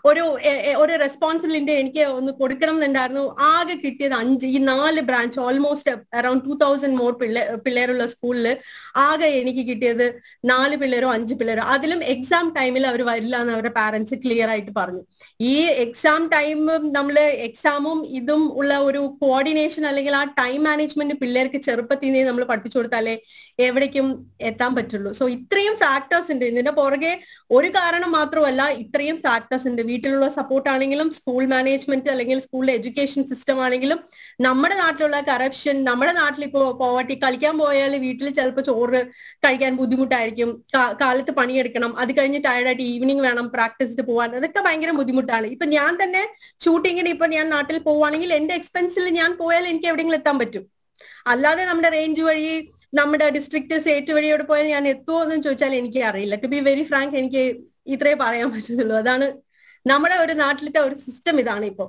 ഒരു എ- എ- ഒരു റെസ്പോൺസിബിലിറ്റി എനിക്ക് ഒന്ന് കൊടുക്കണം എന്നുണ്ടായിരുന്നു ആകെ കിട്ടിയത് അഞ്ച് ഈ നാല് branch almost around two thousand more പിള്ളേ പിള്ളേരുള്ള സ്കൂളിൽ ആകെ എനിക്ക് കിട്ടിയത് നാല് പിള്ളേരോ അഞ്ച് പിള്ളേരോ അതിലും എക്സാം ടൈമിൽ അവർ വരില്ല എന്ന് അവരുടെ പാരന്റ്സ് ക്ലിയർ ആയിട്ട് പറഞ്ഞു ഈ എക്സാം ടൈമും നമ്മൾ എക്സാമും ഇതും ഉള്ള ഒരു കോർഡിനേഷൻ അല്ലെങ്കിൽ ആ ടൈം മാനേജ്മെന്റ് പിള്ളേർക്ക് ചെറുപ്പത്തിൽ നിന്ന് നമ്മൾ പഠിപ്പിച്ചു കൊടുത്താലേ എവിടേക്കും എത്താൻ പറ്റുള്ളൂ സോ ഇത്രയും ഫാക്ടേഴ്സ് ഉണ്ട് ഇതിന്റെ പുറകെ ഒരു കാരണം മാത്രമല്ല ഇത്രയും ഫാക്ടേഴ്സ് ഉണ്ട് വീട്ടിലുള്ള സപ്പോർട്ട് ആണെങ്കിലും സ്കൂൾ മാനേജ്മെന്റ് അല്ലെങ്കിൽ സ്കൂളിലെ എഡ്യൂക്കേഷൻ സിസ്റ്റം ആണെങ്കിലും നമ്മുടെ നാട്ടിലുള്ള കറപ്ഷൻ നമ്മുടെ നാട്ടിൽ ഇപ്പോ പോവർട്ടി കളിക്കാൻ പോയാൽ വീട്ടിൽ ചിലപ്പോൾ ചോറ് കഴിക്കാൻ ബുദ്ധിമുട്ടായിരിക്കും കാ- കാലത്ത് പണിയെടുക്കണം അത് കഴിഞ്ഞ് ടയർഡായിട്ട് ഈവനിങ് വേണം പ്രാക്ടീസിന് പോകാൻ അതൊക്കെ ഭയങ്കര ബുദ്ധിമുട്ടാണ് ഇപ്പൊ ഞാൻ തന്നെ ഷൂട്ടിങ്ങിന് ഇപ്പൊ ഞാൻ നാട്ടിൽ പോവാണെങ്കിൽ എന്റെ എക്സ്പെൻസിൽ ഞാൻ പോയാൽ എനിക്ക് എവിടെയെങ്കിലും എത്താൻ പറ്റും അല്ലാതെ നമ്മുടെ റേഞ്ച് വഴി നമ്മുടെ ഡിസ്ട്രിക്ട് സ്റ്റേറ്റ് വഴിയോട് പോയാൽ ഞാൻ എത്തുമോ എന്ന് ചോദിച്ചാൽ എനിക്ക് അറിയില്ല ടു ബി വെരി ഫ്രാങ്ക് എനിക്ക് ഇത്രേ പറയാൻ പറ്റുന്നുള്ളൂ അതാണ് നമ്മുടെ ഒരു നാട്ടിലത്തെ ഒരു സിസ്റ്റം ഇതാണ് ഇപ്പൊ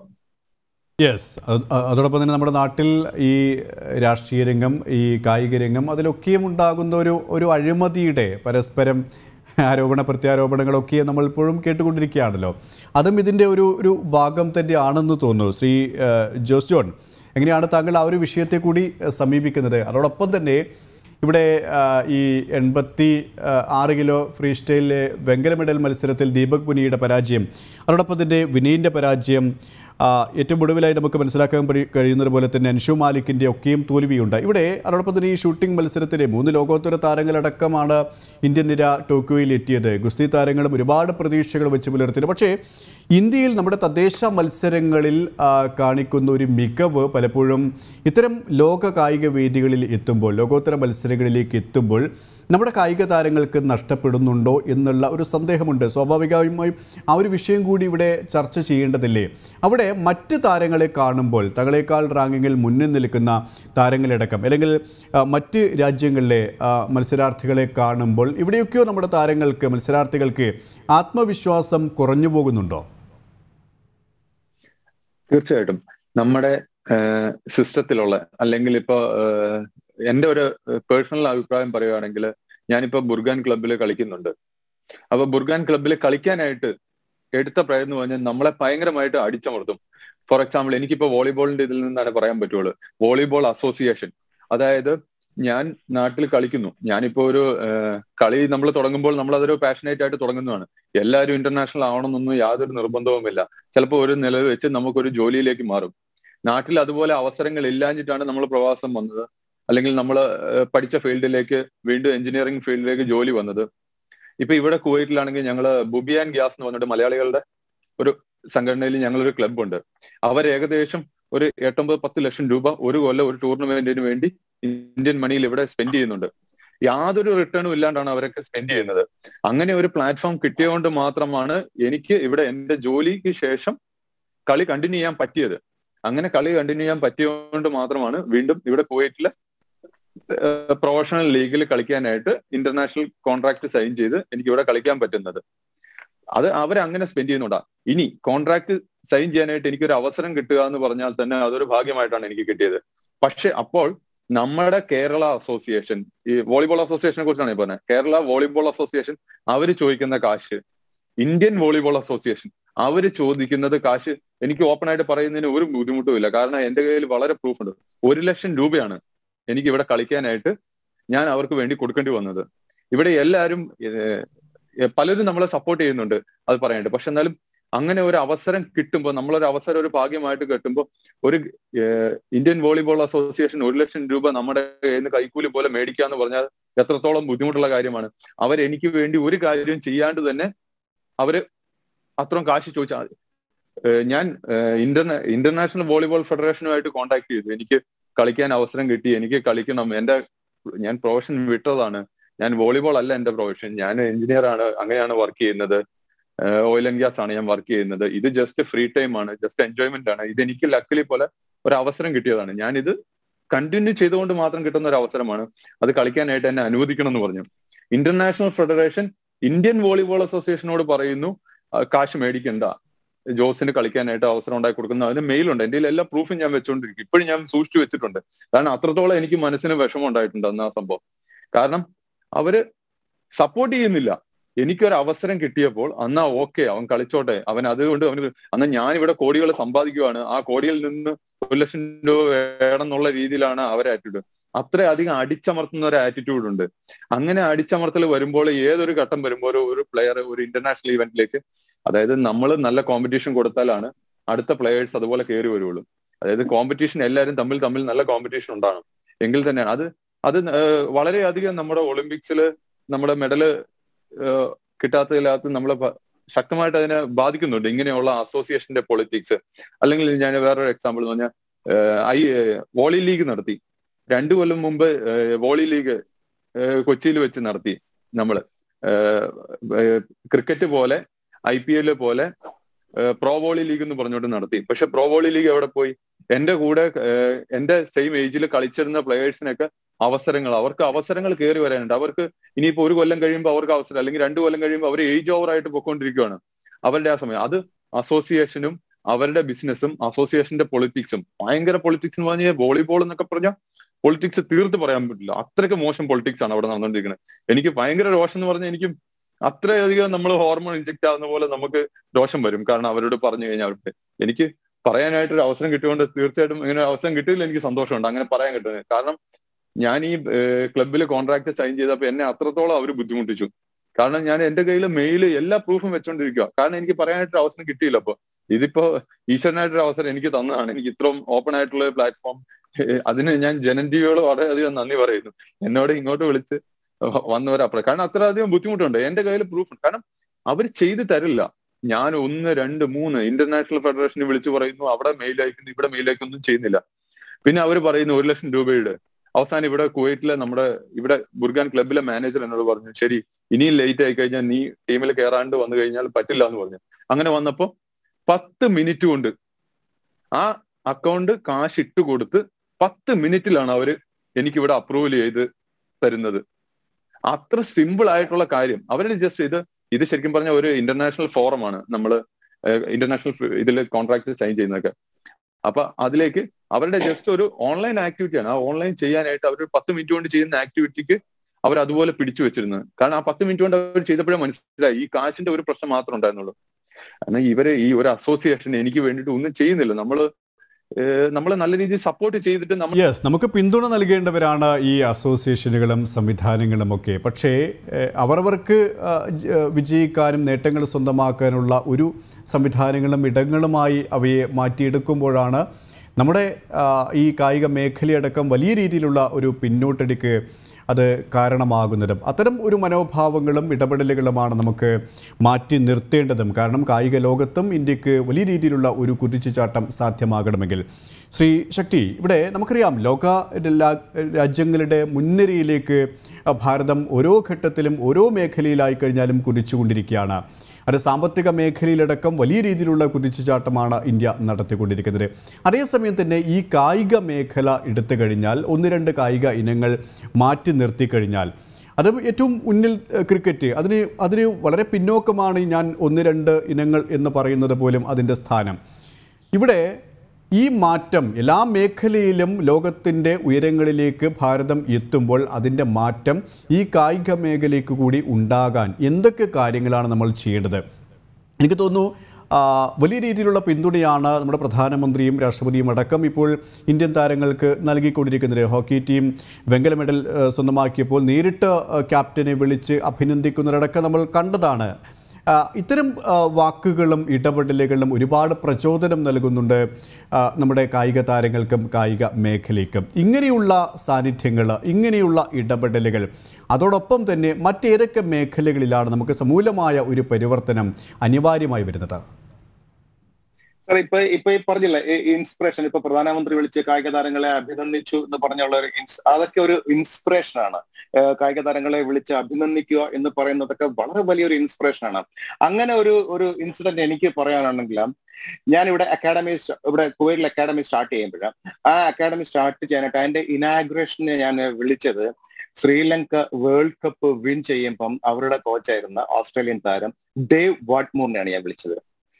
യെസ് അതോടൊപ്പം തന്നെ നമ്മുടെ നാട്ടിൽ ഈ രാഷ്ട്രീയ രംഗം ഈ കായിക രംഗം അതിലൊക്കെയും ഉണ്ടാകുന്ന ഒരു ഒരു അഴിമതിയുടെ പരസ്പരം ആരോപണ പ്രത്യാരോപണങ്ങളൊക്കെ നമ്മൾ ഇപ്പോഴും കേട്ടുകൊണ്ടിരിക്കുകയാണല്ലോ അതും ഇതിൻ്റെ ഒരു ഒരു ഭാഗം തന്നെയാണെന്ന് തോന്നുന്നു ശ്രീ ഏഹ്, ജോസ് ജോൺ എങ്ങനെയാണ് താങ്കൾ ആ ഒരു വിഷയത്തെ കൂടി ഏഹ്, സമീപിക്കുന്നത് അതോടൊപ്പം തന്നെ ഇവിടെ ആ, ഈ എൺപത്തി ആ, ആറ് കിലോ ഫ്രീ സ്റ്റൈലിലെ വെങ്കല മെഡൽ മത്സരത്തിൽ ദീപക് പുനിയുടെ പരാജയം അതോടൊപ്പം തന്നെ വിനീൻ്റെ പരാജയം ആ, ഏറ്റവും ഒടുവിലായി നമുക്ക് മനസ്സിലാക്കാൻ പരി- കഴിയുന്നത് പോലെ തന്നെ അൻഷു മാലിക്കിൻ്റെ ഒക്കെയും തോൽവിയുണ്ട് ഇവിടെ അതോടൊപ്പം തന്നെ ഈ ഷൂട്ടിംഗ് മത്സരത്തിലെ മൂന്ന് ലോകോത്തര താരങ്ങളടക്കമാണ് ഇന്ത്യൻ നിര ടോക്കിയോയിൽ എത്തിയത് ഗുസ്തി താരങ്ങളും ഒരുപാട് പ്രതീക്ഷകൾ വെച്ച് പുലർത്തിയത് പക്ഷേ ഇന്ത്യയിൽ നമ്മുടെ തദ്ദേശ മത്സരങ്ങളിൽ ആ, കാണിക്കുന്ന ഒരു മികവ് പലപ്പോഴും ഇത്തരം ലോക കായിക വേദികളിൽ എത്തുമ്പോൾ ലോകോത്തര മത്സരങ്ങളിലേക്ക് എത്തുമ്പോൾ നമ്മുടെ കായിക താരങ്ങൾക്ക് നഷ്ടപ്പെടുന്നുണ്ടോ എന്നുള്ള ഒരു സന്ദേഹമുണ്ട് സ്വാഭാവികമായും ആ ഒരു വിഷയം കൂടി ഇവിടെ ചർച്ച ചെയ്യേണ്ടതില്ലേ അവിടെ മറ്റ് താരങ്ങളെ കാണുമ്പോൾ തങ്ങളെക്കാൾ റാങ്കിങ്ങിൽ മുന്നിൽ നിൽക്കുന്ന താരങ്ങളടക്കം അല്ലെങ്കിൽ ആ, മറ്റ് രാജ്യങ്ങളിലെ ആ, മത്സരാർത്ഥികളെ കാണുമ്പോൾ ഇവിടെയൊക്കെയോ നമ്മുടെ താരങ്ങൾക്ക് മത്സരാർത്ഥികൾക്ക് ആത്മവിശ്വാസം കുറഞ്ഞു പോകുന്നുണ്ടോ തീർച്ചയായിട്ടും നമ്മുടെ സിസ്റ്റത്തിലുള്ള അല്ലെങ്കിൽ ഇപ്പൊ ഏഹ്, എന്റെ ഒരു പേഴ്സണൽ അഭിപ്രായം പറയുകയാണെങ്കിൽ ഞാനിപ്പോ ബുർഗാൻ ക്ലബിൽ കളിക്കുന്നുണ്ട് അപ്പൊ ബുർഗാൻ ക്ലബിൽ കളിക്കാനായിട്ട് എടുത്ത പ്രയത്നം പറഞ്ഞാൽ നമ്മളെ ഭയങ്കരമായിട്ട് അടിച്ചമർത്തും ഫോർ എക്സാമ്പിൾ എനിക്കിപ്പോ വോളിബോളിന്റെ ഇതിൽ നിന്നാണ് പറയാൻ പറ്റുള്ളൂ വോളിബോൾ അസോസിയേഷൻ അതായത് ഞാൻ നാട്ടിൽ കളിക്കുന്നു ഞാനിപ്പോ ഒരു ഏഹ്, കളി നമ്മൾ തുടങ്ങുമ്പോൾ നമ്മൾ അതൊരു പാഷനേറ്റ് ആയിട്ട് തുടങ്ങുന്നതാണ് എല്ലാവരും ഇന്റർനാഷണൽ ആവണമെന്നൊന്നും യാതൊരു നിർബന്ധവുമില്ല ചിലപ്പോൾ ഒരു നിലവ് വെച്ച് നമുക്കൊരു ജോലിയിലേക്ക് മാറും നാട്ടിൽ അതുപോലെ അവസരങ്ങൾ ഇല്ലാഞ്ഞിട്ടാണ് നമ്മൾ പ്രവാസം വന്നത് അല്ലെങ്കിൽ നമ്മൾ പഠിച്ച ഫീൽഡിലേക്ക് വീണ്ടും എഞ്ചിനീയറിംഗ് ഫീൽഡിലേക്ക് ജോലി വന്നത് ഇപ്പൊ ഇവിടെ കുവൈറ്റിലാണെങ്കിൽ ഞങ്ങൾ ബുബിയാൻ ഗ്യാസ് എന്ന് പറഞ്ഞിട്ട് മലയാളികളുടെ ഒരു സംഘടനയിൽ ഞങ്ങളൊരു ക്ലബ് ഉണ്ട് അവർ ഏകദേശം ഒരു എട്ടൊമ്പത് പത്ത് ലക്ഷം രൂപ ഒരു കൊല്ലം ഒരു ടൂർണമെന്റിന് വേണ്ടി ഇന്ത്യൻ മണിയിൽ ഇവിടെ സ്പെൻഡ് ചെയ്യുന്നുണ്ട് യാതൊരു റിട്ടേണും ഇല്ലാണ്ടാണ് അവരൊക്കെ സ്പെൻഡ് ചെയ്യുന്നത് അങ്ങനെ ഒരു പ്ലാറ്റ്ഫോം കിട്ടിയതുകൊണ്ട് മാത്രമാണ് എനിക്ക് ഇവിടെ എന്റെ ജോലിക്ക് ശേഷം കളി കണ്ടിന്യൂ ചെയ്യാൻ പറ്റിയത് അങ്ങനെ കളി കണ്ടിന്യൂ ചെയ്യാൻ പറ്റിയതുകൊണ്ട് മാത്രമാണ് വീണ്ടും ഇവിടെ കുവൈറ്റിലെ പ്രൊഫഷണൽ ലീഗിൽ കളിക്കാനായിട്ട് ഇന്റർനാഷണൽ കോൺട്രാക്ട് സൈൻ ചെയ്ത് എനിക്ക് ഇവിടെ കളിക്കാൻ പറ്റുന്നത് അത് അവരങ്ങനെ സ്പെൻഡ് ചെയ്യുന്നുണ്ടാ ഇനി കോൺട്രാക്ട് സൈൻ ചെയ്യാനായിട്ട് എനിക്കൊരു അവസരം കിട്ടുക എന്ന് പറഞ്ഞാൽ തന്നെ അതൊരു ഭാഗ്യമായിട്ടാണ് എനിക്ക് കിട്ടിയത് പക്ഷെ അപ്പോൾ നമ്മുടെ കേരള അസോസിയേഷൻ ഈ വോളിബോൾ അസോസിയേഷനെ കുറിച്ചാണ് ഞാൻ പറഞ്ഞത് കേരള വോളിബോൾ അസോസിയേഷൻ അവര് ചോദിക്കുന്ന കാശ് ഇന്ത്യൻ വോളിബോൾ അസോസിയേഷൻ അവര് ചോദിക്കുന്നത് കാശ് എനിക്ക് ഓപ്പൺ ആയിട്ട് പറയുന്നതിന് ഒരു ബുദ്ധിമുട്ടും ഇല്ല കാരണം എന്റെ കയ്യിൽ വളരെ പ്രൂഫ് ഉണ്ട് ഒരു ലക്ഷം രൂപയാണ് എനിക്ക് ഇവിടെ കളിക്കാനായിട്ട് ഞാൻ അവർക്ക് വേണ്ടി കൊടുക്കേണ്ടി വന്നത് ഇവിടെ എല്ലാവരും ഏഹ്, പലരും നമ്മളെ സപ്പോർട്ട് ചെയ്യുന്നുണ്ട് അത് പറയാനായിട്ട് പക്ഷെ എന്നാലും അങ്ങനെ ഒരു അവസരം കിട്ടുമ്പോൾ നമ്മളൊരു അവസരം ഒരു ഭാഗ്യമായിട്ട് കിട്ടുമ്പോൾ ഒരു ഏഹ്, ഇന്ത്യൻ വോളിബോൾ അസോസിയേഷൻ ഒരു ലക്ഷം രൂപ നമ്മുടെ കയ്യിൽ നിന്ന് കൈക്കൂലി പോലെ മേടിക്കുക എന്ന് പറഞ്ഞാൽ എത്രത്തോളം ബുദ്ധിമുട്ടുള്ള കാര്യമാണ് അവർ എനിക്ക് വേണ്ടി ഒരു കാര്യവും ചെയ്യാണ്ട് തന്നെ അവര് അത്രയും കാശ് ചോദിച്ചാൽ ഞാൻ ഇന്റർനാ ഇന്റർനാഷണൽ വോളിബോൾ ഫെഡറേഷനുമായിട്ട് കോൺടാക്ട് ചെയ്തു എനിക്ക് കളിക്കാൻ അവസരം കിട്ടി എനിക്ക് കളിക്കണം എന്റെ ഞാൻ പ്രൊഫഷൻ വിട്ടതാണ് ഞാൻ വോളിബോൾ അല്ല എന്റെ പ്രൊഫഷൻ ഞാൻ എഞ്ചിനീയർ ആണ് അങ്ങനെയാണ് വർക്ക് ചെയ്യുന്നത് ഓയിൽ ആൻഡ് ഗ്യാസ് ആണ് ഞാൻ വർക്ക് ചെയ്യുന്നത് ഇത് ജസ്റ്റ് ഫ്രീ ടൈം ആണ് ജസ്റ്റ് എൻജോയ്മെന്റ് ആണ് ഇത് എനിക്ക് ലക്കലി പോലെ ഒരു അവസരം കിട്ടിയതാണ് ഞാൻ ഇത് കണ്ടിന്യൂ ചെയ്തുകൊണ്ട് മാത്രം കിട്ടുന്ന ഒരു അവസരമാണ് അത് കളിക്കാനായിട്ട് എന്നെ അനുവദിക്കണം എന്ന് പറഞ്ഞു ഇന്റർനാഷണൽ ഫെഡറേഷൻ ഇന്ത്യൻ വോളിബോൾ അസോസിയേഷനോട് പറയുന്നു ആ, കാശ് മേടിക്കണ്ട ജോസിന് കളിക്കാനായിട്ട് അവസരം ഉണ്ടാക്കി കൊടുക്കുന്ന അതിന് മെയിലുണ്ട് എന്റെ കയ്യിൽ എല്ലാ പ്രൂഫും ഞാൻ വെച്ചുകൊണ്ടിരിക്കും ഇപ്പോഴും ഞാൻ സൂക്ഷിച്ചു വെച്ചിട്ടുണ്ട് കാരണം അത്രത്തോളം എനിക്ക് മനസ്സിന് വിഷമം ഉണ്ടായിട്ടുണ്ട് അന്ന് ആ സംഭവം കാരണം അവര് സപ്പോർട്ട് ചെയ്യുന്നില്ല എനിക്കൊരു അവസരം കിട്ടിയപ്പോൾ അന്നാ ഓക്കെ അവൻ കളിച്ചോട്ടെ അവൻ അതുകൊണ്ട് അവന് അന്ന് ഞാൻ ഇവിടെ കോടികൾ സമ്പാദിക്കുവാണ് ആ കോടിയിൽ നിന്ന് ഒരു ലക്ഷം രൂപ വേണം എന്നുള്ള രീതിയിലാണ് അവരെ ആറ്റിറ്റ്യൂഡ് അത്രയധികം അടിച്ചമർത്തുന്ന ഒരു ആറ്റിറ്റ്യൂഡ് ഉണ്ട് അങ്ങനെ അടിച്ചമർത്തൽ വരുമ്പോൾ ഏതൊരു ഘട്ടം വരുമ്പോൾ ഒരു ഒരു പ്ലെയർ ഒരു ഇന്റർനാഷണൽ ഇവന്റിലേക്ക് അതായത് നമ്മൾ നല്ല കോമ്പറ്റീഷൻ കൊടുത്താലാണ് അടുത്ത പ്ലെയേഴ്സ് അതുപോലെ കയറി വരുള്ളൂ അതായത് കോമ്പറ്റീഷൻ എല്ലാവരും തമ്മിൽ തമ്മിൽ നല്ല കോമ്പറ്റീഷൻ ഉണ്ടാകണം എങ്കിൽ തന്നെയാണ് അത് അത് ഏഹ് വളരെയധികം നമ്മുടെ ഒളിമ്പിക്സിൽ നമ്മുടെ മെഡല് കിട്ടാത്തതിനകത്ത് നമ്മളെ പ- ശക്തമായിട്ട് അതിനെ ബാധിക്കുന്നുണ്ട് ഇങ്ങനെയുള്ള അസോസിയേഷന്റെ പൊളിറ്റിക്സ് അല്ലെങ്കിൽ ഞാൻ വേറൊരു എക്സാമ്പിൾ എന്ന് പറഞ്ഞാൽ ഏഹ് ഐ വോളി ലീഗ് നടത്തി രണ്ടു കൊല്ലം മുമ്പ് ഏഹ് വോളി ലീഗ് ഏഹ് കൊച്ചിയിൽ വെച്ച് നടത്തി നമ്മള് ക്രിക്കറ്റ് പോലെ ഐ പി എൽ പോലെ പ്രോ വോളി ലീഗ് എന്ന് പറഞ്ഞുകൊണ്ട് നടത്തി പക്ഷെ പ്രോ വോളി ലീഗ് എവിടെ പോയി എന്റെ കൂടെ ഏഹ് എന്റെ സെയിം ഏജിൽ കളിച്ചിരുന്ന പ്ലേയേഴ്സിനൊക്കെ അവസരങ്ങൾ അവർക്ക് അവസരങ്ങൾ കയറി വരാനുണ്ട് അവർക്ക് ഇനിയിപ്പോ ഒരു കൊല്ലം കഴിയുമ്പോൾ അവർക്ക് അവസരം അല്ലെങ്കിൽ രണ്ടു കൊല്ലം കഴിയുമ്പോൾ അവർ ഏജ് ഓവർ ആയിട്ട് പൊയ്ക്കൊണ്ടിരിക്കുകയാണ് അവരുടെ ആ സമയം അത് അസോസിയേഷനും അവരുടെ ബിസിനസ്സും അസോസിയേഷന്റെ പൊളിറ്റിക്സും ഭയങ്കര പൊളിറ്റിക്സ് എന്ന് പറഞ്ഞാൽ വോളിബോൾ എന്നൊക്കെ പറഞ്ഞാൽ പൊളിറ്റിക്സ് തീർത്ത് പറയാൻ പറ്റില്ല അത്രയ്ക്ക് മോശം പൊളിറ്റിക്സ് ആണ് അവിടെ നടന്നുകൊണ്ടിരിക്കുന്നത് എനിക്ക് ഭയങ്കര രോഷം എന്ന് പറഞ്ഞാൽ എനിക്കും അത്രയധികം നമ്മൾ ഹോർമോൺ ഇഞ്ചെക്ട് ആവുന്ന പോലെ നമുക്ക് ദോഷം വരും കാരണം അവരോട് പറഞ്ഞു കഴിഞ്ഞാൽ അവർക്ക് എനിക്ക് പറയാനായിട്ട് ഒരു അവസരം കിട്ടിയോണ്ട് തീർച്ചയായിട്ടും ഇങ്ങനെ ഒരു അവസരം കിട്ടിയതിൽ എനിക്ക് സന്തോഷമുണ്ട് അങ്ങനെ പറയാൻ കിട്ടുന്നത് കാരണം ഞാൻ ഈ ക്ലബിൽ കോൺട്രാക്ട് സൈൻ ചെയ്തപ്പോൾ എന്നെ അത്രത്തോളം അവർ ബുദ്ധിമുട്ടിച്ചു കാരണം ഞാൻ എന്റെ കയ്യിൽ മെയിൽ എല്ലാ പ്രൂഫും വെച്ചോണ്ടിരിക്കുക കാരണം എനിക്ക് പറയാനായിട്ട് അവസരം കിട്ടിയില്ല അപ്പൊ ഇതിപ്പോ ഈശ്വരനായിട്ടൊരു അവസരം എനിക്ക് തന്നതാണ് എനിക്ക് ഇത്രയും ഓപ്പൺ ആയിട്ടുള്ള പ്ലാറ്റ്ഫോം അതിന് ഞാൻ ജനൻ ടിവിയോട് വളരെയധികം നന്ദി പറയുന്നു എന്നോട് ഇങ്ങോട്ട് വിളിച്ച് വന്നവരപ്പുറം കാരണം അത്രയധികം ബുദ്ധിമുട്ടുണ്ട് എന്റെ കയ്യിൽ പ്രൂഫ് ഉണ്ട് കാരണം അവർ ചെയ്തു തരില്ല ഞാൻ ഒന്ന് രണ്ട് മൂന്ന് ഇന്റർനാഷണൽ ഫെഡറേഷന് വിളിച്ചു പറയുന്നു അവിടെ മെയിൽ അയക്കുന്നു ഇവിടെ മെയിൽ അയക്കുന്നു ചെയ്യുന്നില്ല പിന്നെ അവർ പറയുന്നു ഒരു ലക്ഷം രൂപയുടെ അവസാനം ഇവിടെ കുവൈറ്റിലെ നമ്മുടെ ഇവിടെ ബുർഗാൻ ക്ലബിലെ മാനേജർ എന്നോട് പറഞ്ഞു ശരി ഇനിയും ലേറ്റ് ആയി കഴിഞ്ഞാൽ നീ ടീമിൽ കയറാണ്ട് വന്നു കഴിഞ്ഞാൽ പറ്റില്ല എന്ന് പറഞ്ഞു അങ്ങനെ വന്നപ്പോ പത്ത് മിനിറ്റ് കൊണ്ട് ആ അക്കൗണ്ട് കാശ് ഇട്ട് കൊടുത്ത് പത്ത് മിനിറ്റിലാണ് അവര് എനിക്ക് ഇവിടെ അപ്രൂവൽ ചെയ്ത് തരുന്നത് അത്ര സിമ്പിൾ ആയിട്ടുള്ള കാര്യം അവരുടെ ജസ്റ്റ് ഇത് ഇത് ശരിക്കും പറഞ്ഞ ഒരു ഇന്റർനാഷണൽ ഫോറമാണ് നമ്മൾ ഇന്റർനാഷണൽ ഇതിൽ കോൺട്രാക്ട് സൈൻ ചെയ്യുന്നതൊക്കെ അപ്പൊ അതിലേക്ക് അവരുടെ ജസ്റ്റ് ഒരു ഓൺലൈൻ ആക്ടിവിറ്റിയാണ് ആ ഓൺലൈൻ ചെയ്യാനായിട്ട് അവർ പത്ത് മിനിറ്റ് കൊണ്ട് ചെയ്യുന്ന ആക്ടിവിറ്റിക്ക് അവർ അതുപോലെ പിടിച്ചു വെച്ചിരുന്നത് കാരണം ആ പത്ത് മിനിറ്റ് കൊണ്ട് അവർ ചെയ്തപ്പോഴേ മനസ്സിലായി ഈ കാശിന്റെ ഒരു പ്രശ്നം മാത്രമേ ഉണ്ടായിരുന്നുള്ളൂ കാരണം ഇവര് ഈ ഒരു അസോസിയേഷൻ എനിക്ക് വേണ്ടിയിട്ട് ഒന്നും ചെയ്യുന്നില്ല നമ്മള് നമ്മൾ നല്ല രീതിയിൽ സപ്പോർട്ട് ചെയ്തിട്ട് നമ്മൾ യെസ് നമുക്ക് പിന്തുണ നൽകേണ്ടവരാണ് ഈ അസോസിയേഷനുകളും സംവിധാനങ്ങളും ഒക്കെ പക്ഷേ ഏഹ്, അവരവർക്ക് ആ, ജ- ഏഹ്, വിജയിക്കാനും നേട്ടങ്ങൾ സ്വന്തമാക്കാനുള്ള ഒരു സംവിധാനങ്ങളും ഇടങ്ങളുമായി അവയെ മാറ്റിയെടുക്കുമ്പോഴാണ് നമ്മുടെ ആ, ഈ കായിക മേഖലയടക്കം വലിയ രീതിയിലുള്ള ഒരു പിന്നോട്ടടിക്ക് അത് കാരണമാകുന്നതും അത്തരം ഒരു മനോഭാവങ്ങളും ഇടപെടലുകളുമാണ് നമുക്ക് മാറ്റി നിർത്തേണ്ടതും കാരണം കായിക ലോകത്തും ഇന്ത്യക്ക് വലിയ രീതിയിലുള്ള ഒരു കുതിച്ചുചാട്ടം സാധ്യമാകണമെങ്കിൽ ശ്രീ ശക്തി ഇവിടെ നമുക്കറിയാം ലോക രാ- രാജ്യങ്ങളുടെ മുൻനിരയിലേക്ക് ഭാരതം ഓരോ ഘട്ടത്തിലും ഓരോ മേഖലയിലായി കഴിഞ്ഞാലും കുതിച്ചുകൊണ്ടിരിക്കുകയാണ് അത് സാമ്പത്തിക മേഖലയിലടക്കം വലിയ രീതിയിലുള്ള കുതിച്ചുചാട്ടമാണ് ഇന്ത്യ നടത്തിക്കൊണ്ടിരിക്കുന്നത് അതേസമയം തന്നെ ഈ കായിക മേഖല എടുത്തു കഴിഞ്ഞാൽ ഒന്ന് രണ്ട് കായിക ഇനങ്ങൾ മാറ്റി നിർത്തി കഴിഞ്ഞാൽ അത് ഏറ്റവും മുന്നിൽ ഏഹ്, ക്രിക്കറ്റ് അതിന് അതിന് വളരെ പിന്നോക്കമാണ് ഞാൻ ഒന്ന് രണ്ട് ഇനങ്ങൾ എന്ന് പറയുന്നത് പോലും അതിൻ്റെ സ്ഥാനം ഇവിടെ ഈ മാറ്റം എല്ലാ മേഖലയിലും ലോകത്തിൻ്റെ ഉയരങ്ങളിലേക്ക് ഭാരതം എത്തുമ്പോൾ അതിൻ്റെ മാറ്റം ഈ കായിക മേഖലയ്ക്ക് കൂടി ഉണ്ടാകാൻ എന്തൊക്കെ കാര്യങ്ങളാണ് നമ്മൾ ചെയ്യേണ്ടത് എനിക്ക് തോന്നുന്നു ആ, വലിയ രീതിയിലുള്ള പിന്തുണയാണ് നമ്മുടെ പ്രധാനമന്ത്രിയും രാഷ്ട്രപതിയും അടക്കം ഇപ്പോൾ ഇന്ത്യൻ താരങ്ങൾക്ക് നൽകിക്കൊണ്ടിരിക്കുന്നത് ഹോക്കി ടീം വെങ്കല മെഡൽ ഏഹ്, സ്വന്തമാക്കിയപ്പോൾ നേരിട്ട് ഏഹ്, ക്യാപ്റ്റനെ വിളിച്ച് അഭിനന്ദിക്കുന്നവരടക്കം നമ്മൾ കണ്ടതാണ് ആ, ഇത്തരം ആ, വാക്കുകളും ഇടപെടലുകളും ഒരുപാട് പ്രചോദനം നൽകുന്നുണ്ട് ആ, നമ്മുടെ കായിക താരങ്ങൾക്കും കായിക മേഖലയ്ക്കും ഇങ്ങനെയുള്ള സാന്നിധ്യങ്ങൾ ഇങ്ങനെയുള്ള ഇടപെടലുകൾ അതോടൊപ്പം തന്നെ മറ്റേതൊക്കെ മേഖലകളിലാണ് നമുക്ക് സമൂലമായ ഒരു പരിവർത്തനം അനിവാര്യമായി വരുന്നത് സാർ ഇപ്പൊ ഇപ്പൊ ഈ പറഞ്ഞില്ല ഇൻസ്പിറേഷൻ ഇപ്പൊ പ്രധാനമന്ത്രി വിളിച്ച് കായിക താരങ്ങളെ അഭിനന്ദിച്ചു എന്ന് പറഞ്ഞുള്ള ഒരു ഇൻസ് അതൊക്കെ ഒരു ഇൻസ്പിറേഷൻ ആണ് ഏഹ് കായിക താരങ്ങളെ വിളിച്ച് അഭിനന്ദിക്കുക എന്ന് പറയുന്നതൊക്കെ വളരെ വലിയൊരു ഇൻസ്പിറേഷൻ ആണ് അങ്ങനെ ഒരു ഒരു ഇൻസിഡന്റ് എനിക്ക് പറയാനാണെങ്കിൽ ഞാൻ ഇവിടെ അക്കാഡമി ഇവിടെ കുവൈറ്റിൽ അക്കാഡമി സ്റ്റാർട്ട് ചെയ്യുമ്പോൾ ആ അക്കാഡമി സ്റ്റാർട്ട് ചെയ്യാനായിട്ട് അതിന്റെ ഇനാഗ്രേഷന് ഞാൻ വിളിച്ചത് ശ്രീലങ്ക വേൾഡ് കപ്പ് വിൻ ചെയ്യുമ്പം അവരുടെ കോച്ചായിരുന്ന ഓസ്ട്രേലിയൻ താരം ഡേവ് വാട്ട്മൂറിനെയാണ് ഞാൻ വിളിച്ചത്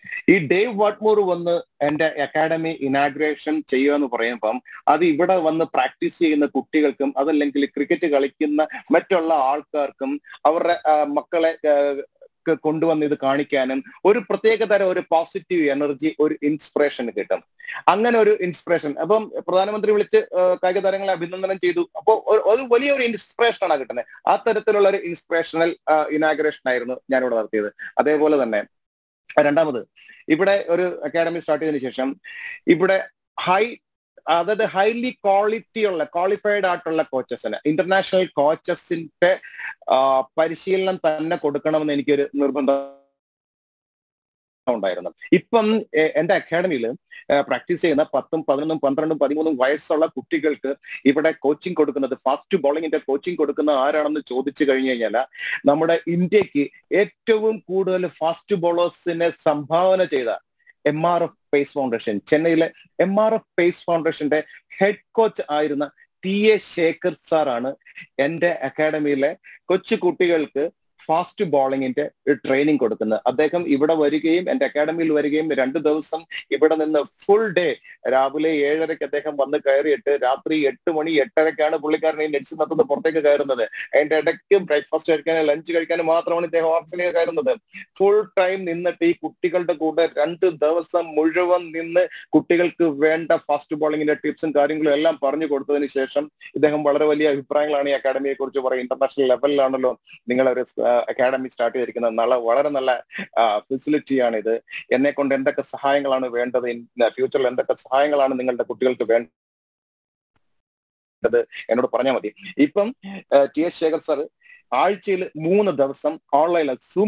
ഈ ഡേവ് വാട്ട്മോർ വന്ന് എന്റെ അക്കാഡമി ഇനാഗ്രേഷൻ ചെയ്യുക എന്ന് പറയുമ്പം അത് ഇവിടെ വന്ന് പ്രാക്ടീസ് ചെയ്യുന്ന കുട്ടികൾക്കും അതല്ലെങ്കിൽ ക്രിക്കറ്റ് കളിക്കുന്ന മറ്റുള്ള ആൾക്കാർക്കും അവരുടെ ആ, മക്കളെ ആ, ക്ക് കൊണ്ടുവന്ന് ഇത് കാണിക്കാനും ഒരു പ്രത്യേക തരം ഒരു പോസിറ്റീവ് എനർജി ഒരു ഇൻസ്പിറേഷൻ കിട്ടും അങ്ങനെ ഒരു ഇൻസ്പിറേഷൻ അപ്പം പ്രധാനമന്ത്രി വിളിച്ച് ആ, കായിക താരങ്ങളെ അഭിനന്ദനം ചെയ്തു അപ്പോൾ ഒരു വലിയൊരു ഇൻസ്പിറേഷൻ ആണ് കിട്ടുന്നത് ആ തരത്തിലുള്ള ഒരു ഇൻസ്പിറേഷണൽ ഇനാഗ്രേഷൻ ആയിരുന്നു ഞാനിവിടെ നടത്തിയത് അതേപോലെ തന്നെ രണ്ടാമത് ഇവിടെ ഒരു അക്കാഡമി സ്റ്റാർട്ട് ചെയ്തതിനു ശേഷം ഇവിടെ ഹൈ അതായത് ഹൈലി ക്വാളിറ്റി ഉള്ള ക്വാളിഫൈഡ് ആയിട്ടുള്ള കോച്ചസിന് ഇന്റർനാഷണൽ കോച്ചസിന്റെ പരിശീലനം തന്നെ കൊടുക്കണമെന്ന് എനിക്കൊരു നിർബന്ധം ഉണ്ടായിരുന്നു ഇപ്പം എ- എന്റെ അക്കാഡമിയിൽ പ്രാക്ടീസ് ചെയ്യുന്ന പത്തും പതിനൊന്നും പന്ത്രണ്ടും പതിമൂന്നും വയസ്സുള്ള കുട്ടികൾക്ക് ഇവിടെ കോച്ചിങ് കൊടുക്കുന്നത് ഫാസ്റ്റ് ബോളിങ്ങിന്റെ കോച്ചിങ് കൊടുക്കുന്ന ആരാണെന്ന് ചോദിച്ചു കഴിഞ്ഞു കഴിഞ്ഞാൽ നമ്മുടെ ഇന്ത്യക്ക് ഏറ്റവും കൂടുതൽ ഫാസ്റ്റ് ബോളേഴ്സിനെ സംഭാവന ചെയ്ത M R F pace foundation ചെന്നൈയിലെ എം ആർ എഫ് പേസ് ഫൗണ്ടേഷന്റെ ഹെഡ് കോച്ച് ആയിരുന്ന ടി എ ശേഖർ സാറാണ് എന്റെ അക്കാഡമിയിലെ കൊച്ചു കുട്ടികൾക്ക് ഫാസ്റ്റ് ബോളിങ്ങിന്റെ ട്രെയിനിങ് കൊടുക്കുന്നത് അദ്ദേഹം ഇവിടെ വരികയും എന്റെ അക്കാഡമിയിൽ വരികയും രണ്ട് ദിവസം ഇവിടെ നിന്ന് ഫുൾ ഡേ രാവിലെ ഏഴരയ്ക്ക് അദ്ദേഹം വന്ന് കയറിയിട്ട് രാത്രി എട്ട് മണി എട്ടരക്കാണ് പുള്ളിക്കാരൻ ഈ നെറ്റ്സ് നടത്തുന്നത് പുറത്തേക്ക് കയറുന്നത് അതിന്റെ ഇടയ്ക്ക് ബ്രേക്ക്ഫാസ്റ്റ് കഴിക്കാനും ലഞ്ച് കഴിക്കാനും മാത്രമാണ് ഇദ്ദേഹം ഓഫീസിലേക്ക് കയറുന്നത് ഫുൾ ടൈം നിന്നിട്ട് ഈ കുട്ടികളുടെ കൂടെ രണ്ട് ദിവസം മുഴുവൻ നിന്ന് കുട്ടികൾക്ക് വേണ്ട ഫാസ്റ്റ് ബോളിങ്ങിന്റെ ടിപ്സും കാര്യങ്ങളും എല്ലാം പറഞ്ഞു കൊടുത്തതിന് ശേഷം ഇദ്ദേഹം വളരെ വലിയ അഭിപ്രായങ്ങളാണ് ഈ അക്കാഡമിയെ കുറിച്ച് പറയും ഇന്റർനാഷണൽ ലെവലിലാണല്ലോ നിങ്ങൾ ഒരു അക്കാഡമി സ്റ്റാർട്ട് ചെയ്തിരിക്കുന്നത് നല്ല വളരെ നല്ല ഫെസിലിറ്റിയാണ് ഇത് എന്നെ കൊണ്ട് എന്തൊക്കെ സഹായങ്ങളാണ് വേണ്ടത് ഫ്യൂച്ചറിൽ എന്തൊക്കെ സഹായങ്ങളാണ് നിങ്ങളുടെ കുട്ടികൾക്ക് വേണ്ടത് എന്നോട് പറഞ്ഞാൽ മതി ഇപ്പം ടി എസ് ശേഖർ സർ ആഴ്ചയിൽ മൂന്ന് ദിവസം ഓൺലൈനിൽ സൂം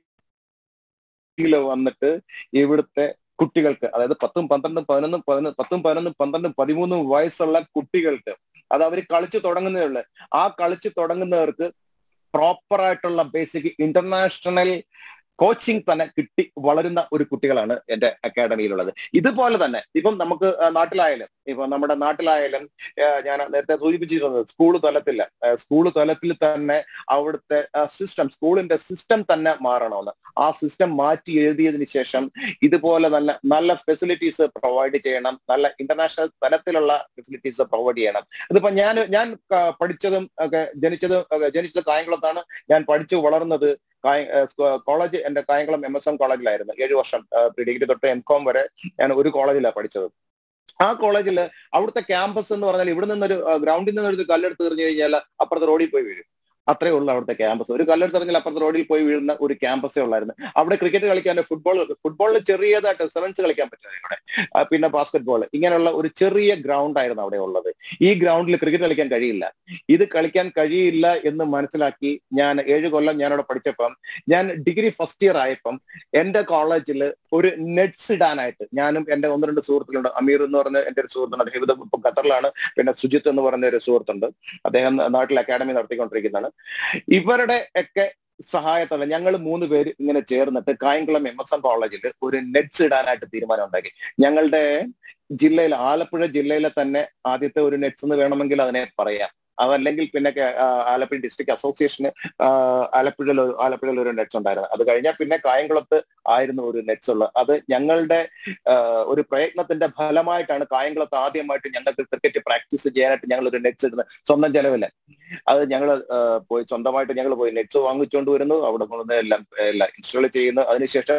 മീറ്റിംഗിൽ വന്നിട്ട് ഇവിടുത്തെ കുട്ടികൾക്ക് അതായത് പത്തും പന്ത്രണ്ടും പതിനൊന്നും പതിനൊന്ന് പത്തും പതിനൊന്നും പന്ത്രണ്ടും പതിമൂന്നും വയസ്സുള്ള കുട്ടികൾക്ക് അത് അവർ കളിച്ചു തുടങ്ങുന്നേ ഉള്ളു ആ കളിച്ചു തുടങ്ങുന്നവർക്ക് പ്രോപ്പർ ആയിട്ടുള്ള ബേസിക് ഇന്റർനാഷണൽ കോച്ചിങ് തന്നെ കിട്ടി വളരുന്ന ഒരു കുട്ടികളാണ് എന്റെ അക്കാഡമിയിലുള്ളത് ഇതുപോലെ തന്നെ ഇപ്പം നമുക്ക് ആ, നാട്ടിലായാലും ഇപ്പൊ നമ്മുടെ നാട്ടിലായാലും ആ, ഞാൻ നേരത്തെ സൂചിപ്പിച്ചിരുന്നത് സ്കൂൾ തലത്തില്ല സ്കൂൾ തലത്തിൽ തന്നെ അവിടുത്തെ സിസ്റ്റം സ്കൂളിന്റെ സിസ്റ്റം തന്നെ മാറണമെന്ന് ആ സിസ്റ്റം മാറ്റി എഴുതിയതിന് ശേഷം ഇതുപോലെ നല്ല നല്ല ഫെസിലിറ്റീസ് പ്രൊവൈഡ് ചെയ്യണം നല്ല ഇന്റർനാഷണൽ തലത്തിലുള്ള ഫെസിലിറ്റീസ് പ്രൊവൈഡ് ചെയ്യണം ഇതിപ്പോ ഞാൻ ഞാൻ ആ, പഠിച്ചതും ഒക്കെ ജനിച്ചതും ഒക്കെ ജനിച്ചത് കായംകുളത്താണ് ഞാൻ പഠിച്ചു വളർന്നത് കായ- ഏഹ് സ്കൂ- കോളേജ് എന്റെ കായംകുളം എം എസ് എം കോളേജിലായിരുന്നു ഏഴു വർഷം പ്രീ ഡിഗ്രി തൊട്ട് എം കോം വരെ ഞാൻ ഒരു കോളേജിലാണ് പഠിച്ചത് ആ കോളേജിൽ അവിടുത്തെ ക്യാമ്പസ് എന്ന് പറഞ്ഞാൽ ഇവിടെ നിന്നൊരു ഗ്രൗണ്ടിൽ നിന്നൊരു കല്ലെടുത്ത് എറിഞ്ഞു കഴിഞ്ഞാൽ അപ്പുറത്തെ റോഡിൽ പോയി വീഴും അത്രേ ഉള്ളൂ അവിടുത്തെ ക്യാമ്പസ് ഒരു കല്ലെടുത്ത് എറിഞ്ഞാൽ അപ്പുറത്തെ റോഡിൽ പോയി വീഴുന്ന ഒരു ക്യാമ്പസേ ഉള്ളായിരുന്നു അവിടെ ക്രിക്കറ്റ് കളിക്കാൻ ഫുട്ബോൾ ഫുട്ബോളിൽ ചെറിയതായിട്ട് സെവൻസ് കളിക്കാൻ പറ്റും ഇവിടെ ആ, പിന്നെ ബാസ്കറ്റ് ബോൾ ഇങ്ങനെയുള്ള ഒരു ചെറിയ ഗ്രൗണ്ട് ആയിരുന്നു അവിടെ ഉള്ളത് ഈ ഗ്രൗണ്ടിൽ ക്രിക്കറ്റ് കളിക്കാൻ കഴിയില്ല ഇത് കളിക്കാൻ കഴിയില്ല എന്ന് മനസ്സിലാക്കി ഞാൻ ഏഴ് കൊല്ലം ഞാൻ അവിടെ പഠിച്ചപ്പം ഞാൻ ഡിഗ്രി ഫസ്റ്റ് ഇയർ ആയപ്പം എന്റെ കോളേജിൽ ഒരു നെറ്റ്സ് ഇടാനായിട്ട് ഞാനും എന്റെ ഒന്ന് രണ്ട് സുഹൃത്തുക്കളുണ്ട് അമീർ എന്ന് പറഞ്ഞ എന്റെ ഒരു സുഹൃത്തുണ്ട് അദ്ദേഹം ഇത് ഇപ്പം ഖത്തറിലാണ് പിന്നെ സുജിത്ത് എന്ന് പറഞ്ഞ ഒരു സുഹൃത്തുണ്ട് അദ്ദേഹം നാട്ടിൽ അക്കാഡമി നടത്തിക്കൊണ്ടിരിക്കുന്നതാണ് ഇവരുടെ ഒക്കെ സഹായത്തോടെ ഞങ്ങൾ മൂന്ന് പേര് ഇങ്ങനെ ചേർന്നിട്ട് കായംകുളം എം എസ് എം കോളേജിൽ ഒരു നെറ്റ്സ് ഇടാനായിട്ട് തീരുമാനം ഉണ്ടാക്കി ഞങ്ങളുടെ ജില്ലയിൽ ആലപ്പുഴ ജില്ലയിലെ തന്നെ ആദ്യത്തെ ഒരു നെറ്റ്സ് എന്ന് വേണമെങ്കിൽ അതിനെ പറയാം അതല്ലെങ്കിൽ പിന്നെ കേ- ആ, ആലപ്പുഴ ഡിസ്ട്രിക്ട് അസോസിയേഷന് ആലപ്പുഴയിൽ ഒരു ആലപ്പുഴയിൽ ഒരു നെറ്റ്സ് ഉണ്ടായിരുന്നു അത് കഴിഞ്ഞാൽ പിന്നെ കായംകുളത്ത് ആയിരുന്നു ഒരു നെറ്റ്സ് ഉള്ളത് അത് ഞങ്ങളുടെ ആ, ഒരു പ്രയത്നത്തിന്റെ ഫലമായിട്ടാണ് കായംകുളത്ത് ആദ്യമായിട്ട് ഞങ്ങൾക്ക് ക്രിക്കറ്റ് പ്രാക്ടീസ് ചെയ്യാനായിട്ട് ഞങ്ങൾ ഒരു നെറ്റ്സ് ഇടുന്നത് സ്വന്തം ചെലവില്ല അത് ഞങ്ങൾ പോയി സ്വന്തമായിട്ട് ഞങ്ങൾ പോയി നെറ്റ്സ് വാങ്ങിച്ചുകൊണ്ട് വരുന്നു അവിടെ കൊണ്ടുവന്ന് എല്ലാം എല്ലാം ഇൻസ്റ്റാൾ ചെയ്യുന്നു അതിനുശേഷം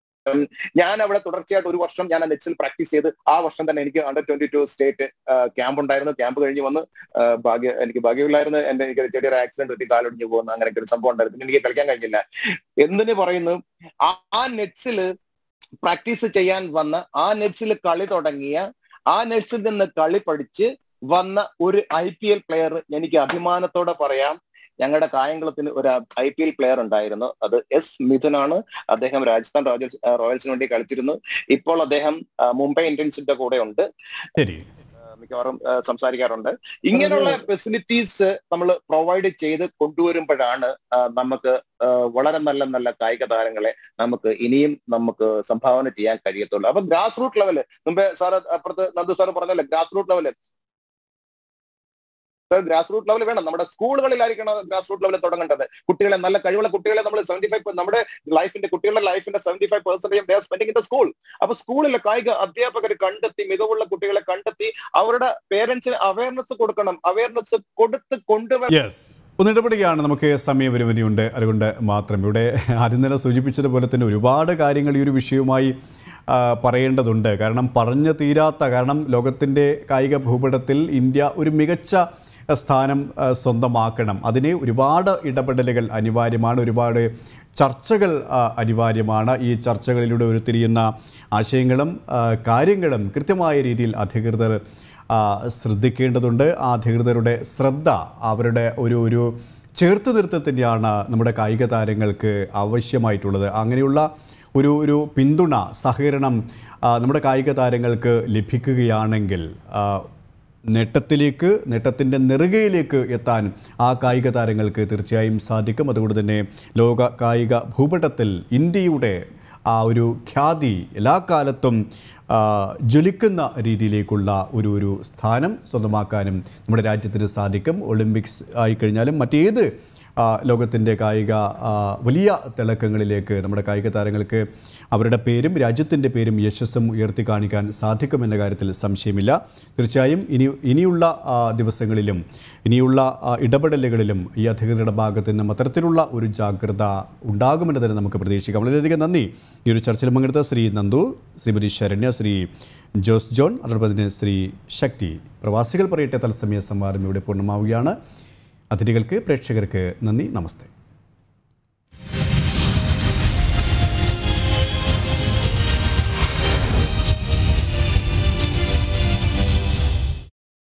ഞാൻ അവിടെ തുടർച്ചയായിട്ട് ഒരു വർഷം ഞാൻ ആ നെറ്റ്സിൽ പ്രാക്ടീസ് ചെയ്ത് ആ വർഷം തന്നെ എനിക്ക് under twenty two state camp ഉണ്ടായിരുന്നു ക്യാമ്പ് കഴിഞ്ഞ് വന്ന് ആ, ഭാഗ്യ എനിക്ക് ഭാഗ്യമില്ലായിരുന്നു എന്റെ എനിക്ക് ഒരു ചെറിയൊരു ആക്സിഡന്റ് പറ്റി കാലൊടിഞ്ഞു പോകുന്നു അങ്ങനെയൊക്കെ ഒരു സംഭവം ഉണ്ടായിരുന്നു പിന്നെ എനിക്ക് കളിക്കാൻ കഴിഞ്ഞില്ല എന്തിനു പറയുന്നു ആ- ആ നെറ്റ്സിൽ പ്രാക്ടീസ് ചെയ്യാൻ വന്ന ആ നെറ്റ്സിൽ കളി തുടങ്ങിയ ആ നെറ്റ്സിൽ നിന്ന് കളി പഠിച്ച് വന്ന ഒരു ഐ പി എൽ പ്ലെയർ എനിക്ക് അഭിമാനത്തോടെ പറയാം ഞങ്ങളുടെ കായംകുളത്തിന് ഒരു ഐ പി എൽ പ്ലെയർ ഉണ്ടായിരുന്നു അത് എസ് മിഥുനാണ് അദ്ദേഹം രാജസ്ഥാൻ റോയൽസ് റോയൽസിന് വേണ്ടി കളിച്ചിരുന്നു ഇപ്പോൾ അദ്ദേഹം ആ, മുംബൈ ഇന്ത്യൻസിന്റെ കൂടെ ഉണ്ട് ശരി മിക്കവാറും ആ, സംസാരിക്കാറുണ്ട് ഇങ്ങനെയുള്ള ഫെസിലിറ്റീസ് നമ്മൾ പ്രൊവൈഡ് ചെയ്ത് കൊണ്ടുവരുമ്പോഴാണ് ആ, നമുക്ക് ആ, വളരെ നല്ല നല്ല കായിക താരങ്ങളെ നമുക്ക് ഇനിയും നമുക്ക് സംഭാവന ചെയ്യാൻ കഴിയത്തുള്ളൂ അപ്പൊ ഗ്രാസ് റൂട്ട് ലെവല് മുമ്പേ സാറ് അപ്പുറത്ത് നന്ദു സാറ് പറഞ്ഞല്ലേ grass root level grass root level വേണം നമ്മുടെ സ്കൂളുകളിലായിരിക്കണം ഗ്രാസ് റൂട്ട് ലെവലിൽ തുടങ്ങേണ്ടത് കുട്ടികളെ നല്ല കഴിവുള്ള കുട്ടികളെ നമ്മൾ സെവന്റി ഫൈവ് നമ്മുടെ ലൈഫിന്റെ കുട്ടികളുടെ ലൈഫിന്റെ seventy five percentage spending in the school അപ്പൊ സ്കൂളിലെ കായിക അധ്യാപകർ കണ്ടെത്തി മികവുള്ള കുട്ടികളെ കണ്ടെത്തി അവരുടെ പേരൻസിന് അവയർനെസ് കൊടുക്കണം അവയർനെസ് കൊടുത്ത് കൊണ്ടുവരണം യെസ് ഒന്ന് ഇടപെടുകയാണ് നമുക്ക് സമയപരിമിതിയുണ്ട് അതുകൊണ്ട് മാത്രം ഇവിടെ ആദ്യം തന്നെ സൂചിപ്പിച്ചതുപോലെ തന്നെ ഒരുപാട് കാര്യങ്ങൾ ഈ ഒരു വിഷയവുമായി ആ, പറയേണ്ടതുണ്ട് കാരണം പറഞ്ഞു തീരാത്ത കാരണം ലോകത്തിൻ്റെ കായിക ഭൂപടത്തിൽ ഇന്ത്യ ഒരു മികച്ച സ്ഥാനം ആ, സ്വന്തമാക്കണം അതിന് ഒരുപാട് ഇടപെടലുകൾ അനിവാര്യമാണ് ഒരുപാട് ചർച്ചകൾ ആ, അനിവാര്യമാണ് ഈ ചർച്ചകളിലൂടെ ഉരുത്തിരിയുന്ന ആശയങ്ങളും ആ, കാര്യങ്ങളും കൃത്യമായ രീതിയിൽ അധികൃതർ ആ, ശ്രദ്ധിക്കേണ്ടതുണ്ട് ആ അധികൃതരുടെ ശ്രദ്ധ അവരുടെ ഒരു ഒരു ചേർത്ത് നിർത്തൽ തന്നെയാണ് നമ്മുടെ കായിക താരങ്ങൾക്ക് ആവശ്യമായിട്ടുള്ളത് അങ്ങനെയുള്ള ഒരു ഒരു പിന്തുണ സഹകരണം ആ, നമ്മുടെ കായിക താരങ്ങൾക്ക് ലഭിക്കുകയാണെങ്കിൽ ആ, നേട്ടത്തിലേക്ക് നേട്ടത്തിൻ്റെ നെറുകയിലേക്ക് എത്താൻ ആ കായിക താരങ്ങൾക്ക് തീർച്ചയായും സാധിക്കും അതുകൊണ്ട് തന്നെ ലോക കായിക ഭൂപടത്തിൽ ഇന്ത്യയുടെ ആ ഒരു ഖ്യാതി എല്ലാ കാലത്തും ആ, ജ്വലിക്കുന്ന രീതിയിലേക്കുള്ള ഒരു ഒരു സ്ഥാനം സ്വന്തമാക്കാനും നമ്മുടെ രാജ്യത്തിന് സാധിക്കും ഒളിമ്പിക്സ് ആയിക്കഴിഞ്ഞാലും മറ്റേത് ആ, ലോകത്തിൻ്റെ കായിക ആ, വലിയ തിളക്കങ്ങളിലേക്ക് നമ്മുടെ കായിക താരങ്ങൾക്ക് അവരുടെ പേരും രാജ്യത്തിൻ്റെ പേരും യശസ്സും ഉയർത്തി കാണിക്കാൻ സാധിക്കുമെന്ന കാര്യത്തിൽ സംശയമില്ല തീർച്ചയായും ഇനി ഇനിയുള്ള ആ, ദിവസങ്ങളിലും ഇനിയുള്ള ആ, ഇടപെടലുകളിലും ഈ അധികൃതരുടെ ഭാഗത്ത് നിന്നും അത്തരത്തിലുള്ള ഒരു ജാഗ്രത ഉണ്ടാകുമെന്ന് തന്നെ നമുക്ക് പ്രതീക്ഷിക്കാം വളരെയധികം നന്ദി ഈ ഒരു ചർച്ചയിൽ പങ്കെടുത്ത ശ്രീ നന്ദു ശ്രീമതി ശരണ്യ ശ്രീ ജോസ് ജോൺ അതോടൊപ്പം തന്നെ ശ്രീ ശക്തി പ്രവാസികൾ പറയട്ടെ തത്സമയ സംവാദം ഇവിടെ പൂർണ്ണമാവുകയാണ് അതിഥികൾക്ക് പ്രേക്ഷകർക്ക് നന്ദി നമസ്തേ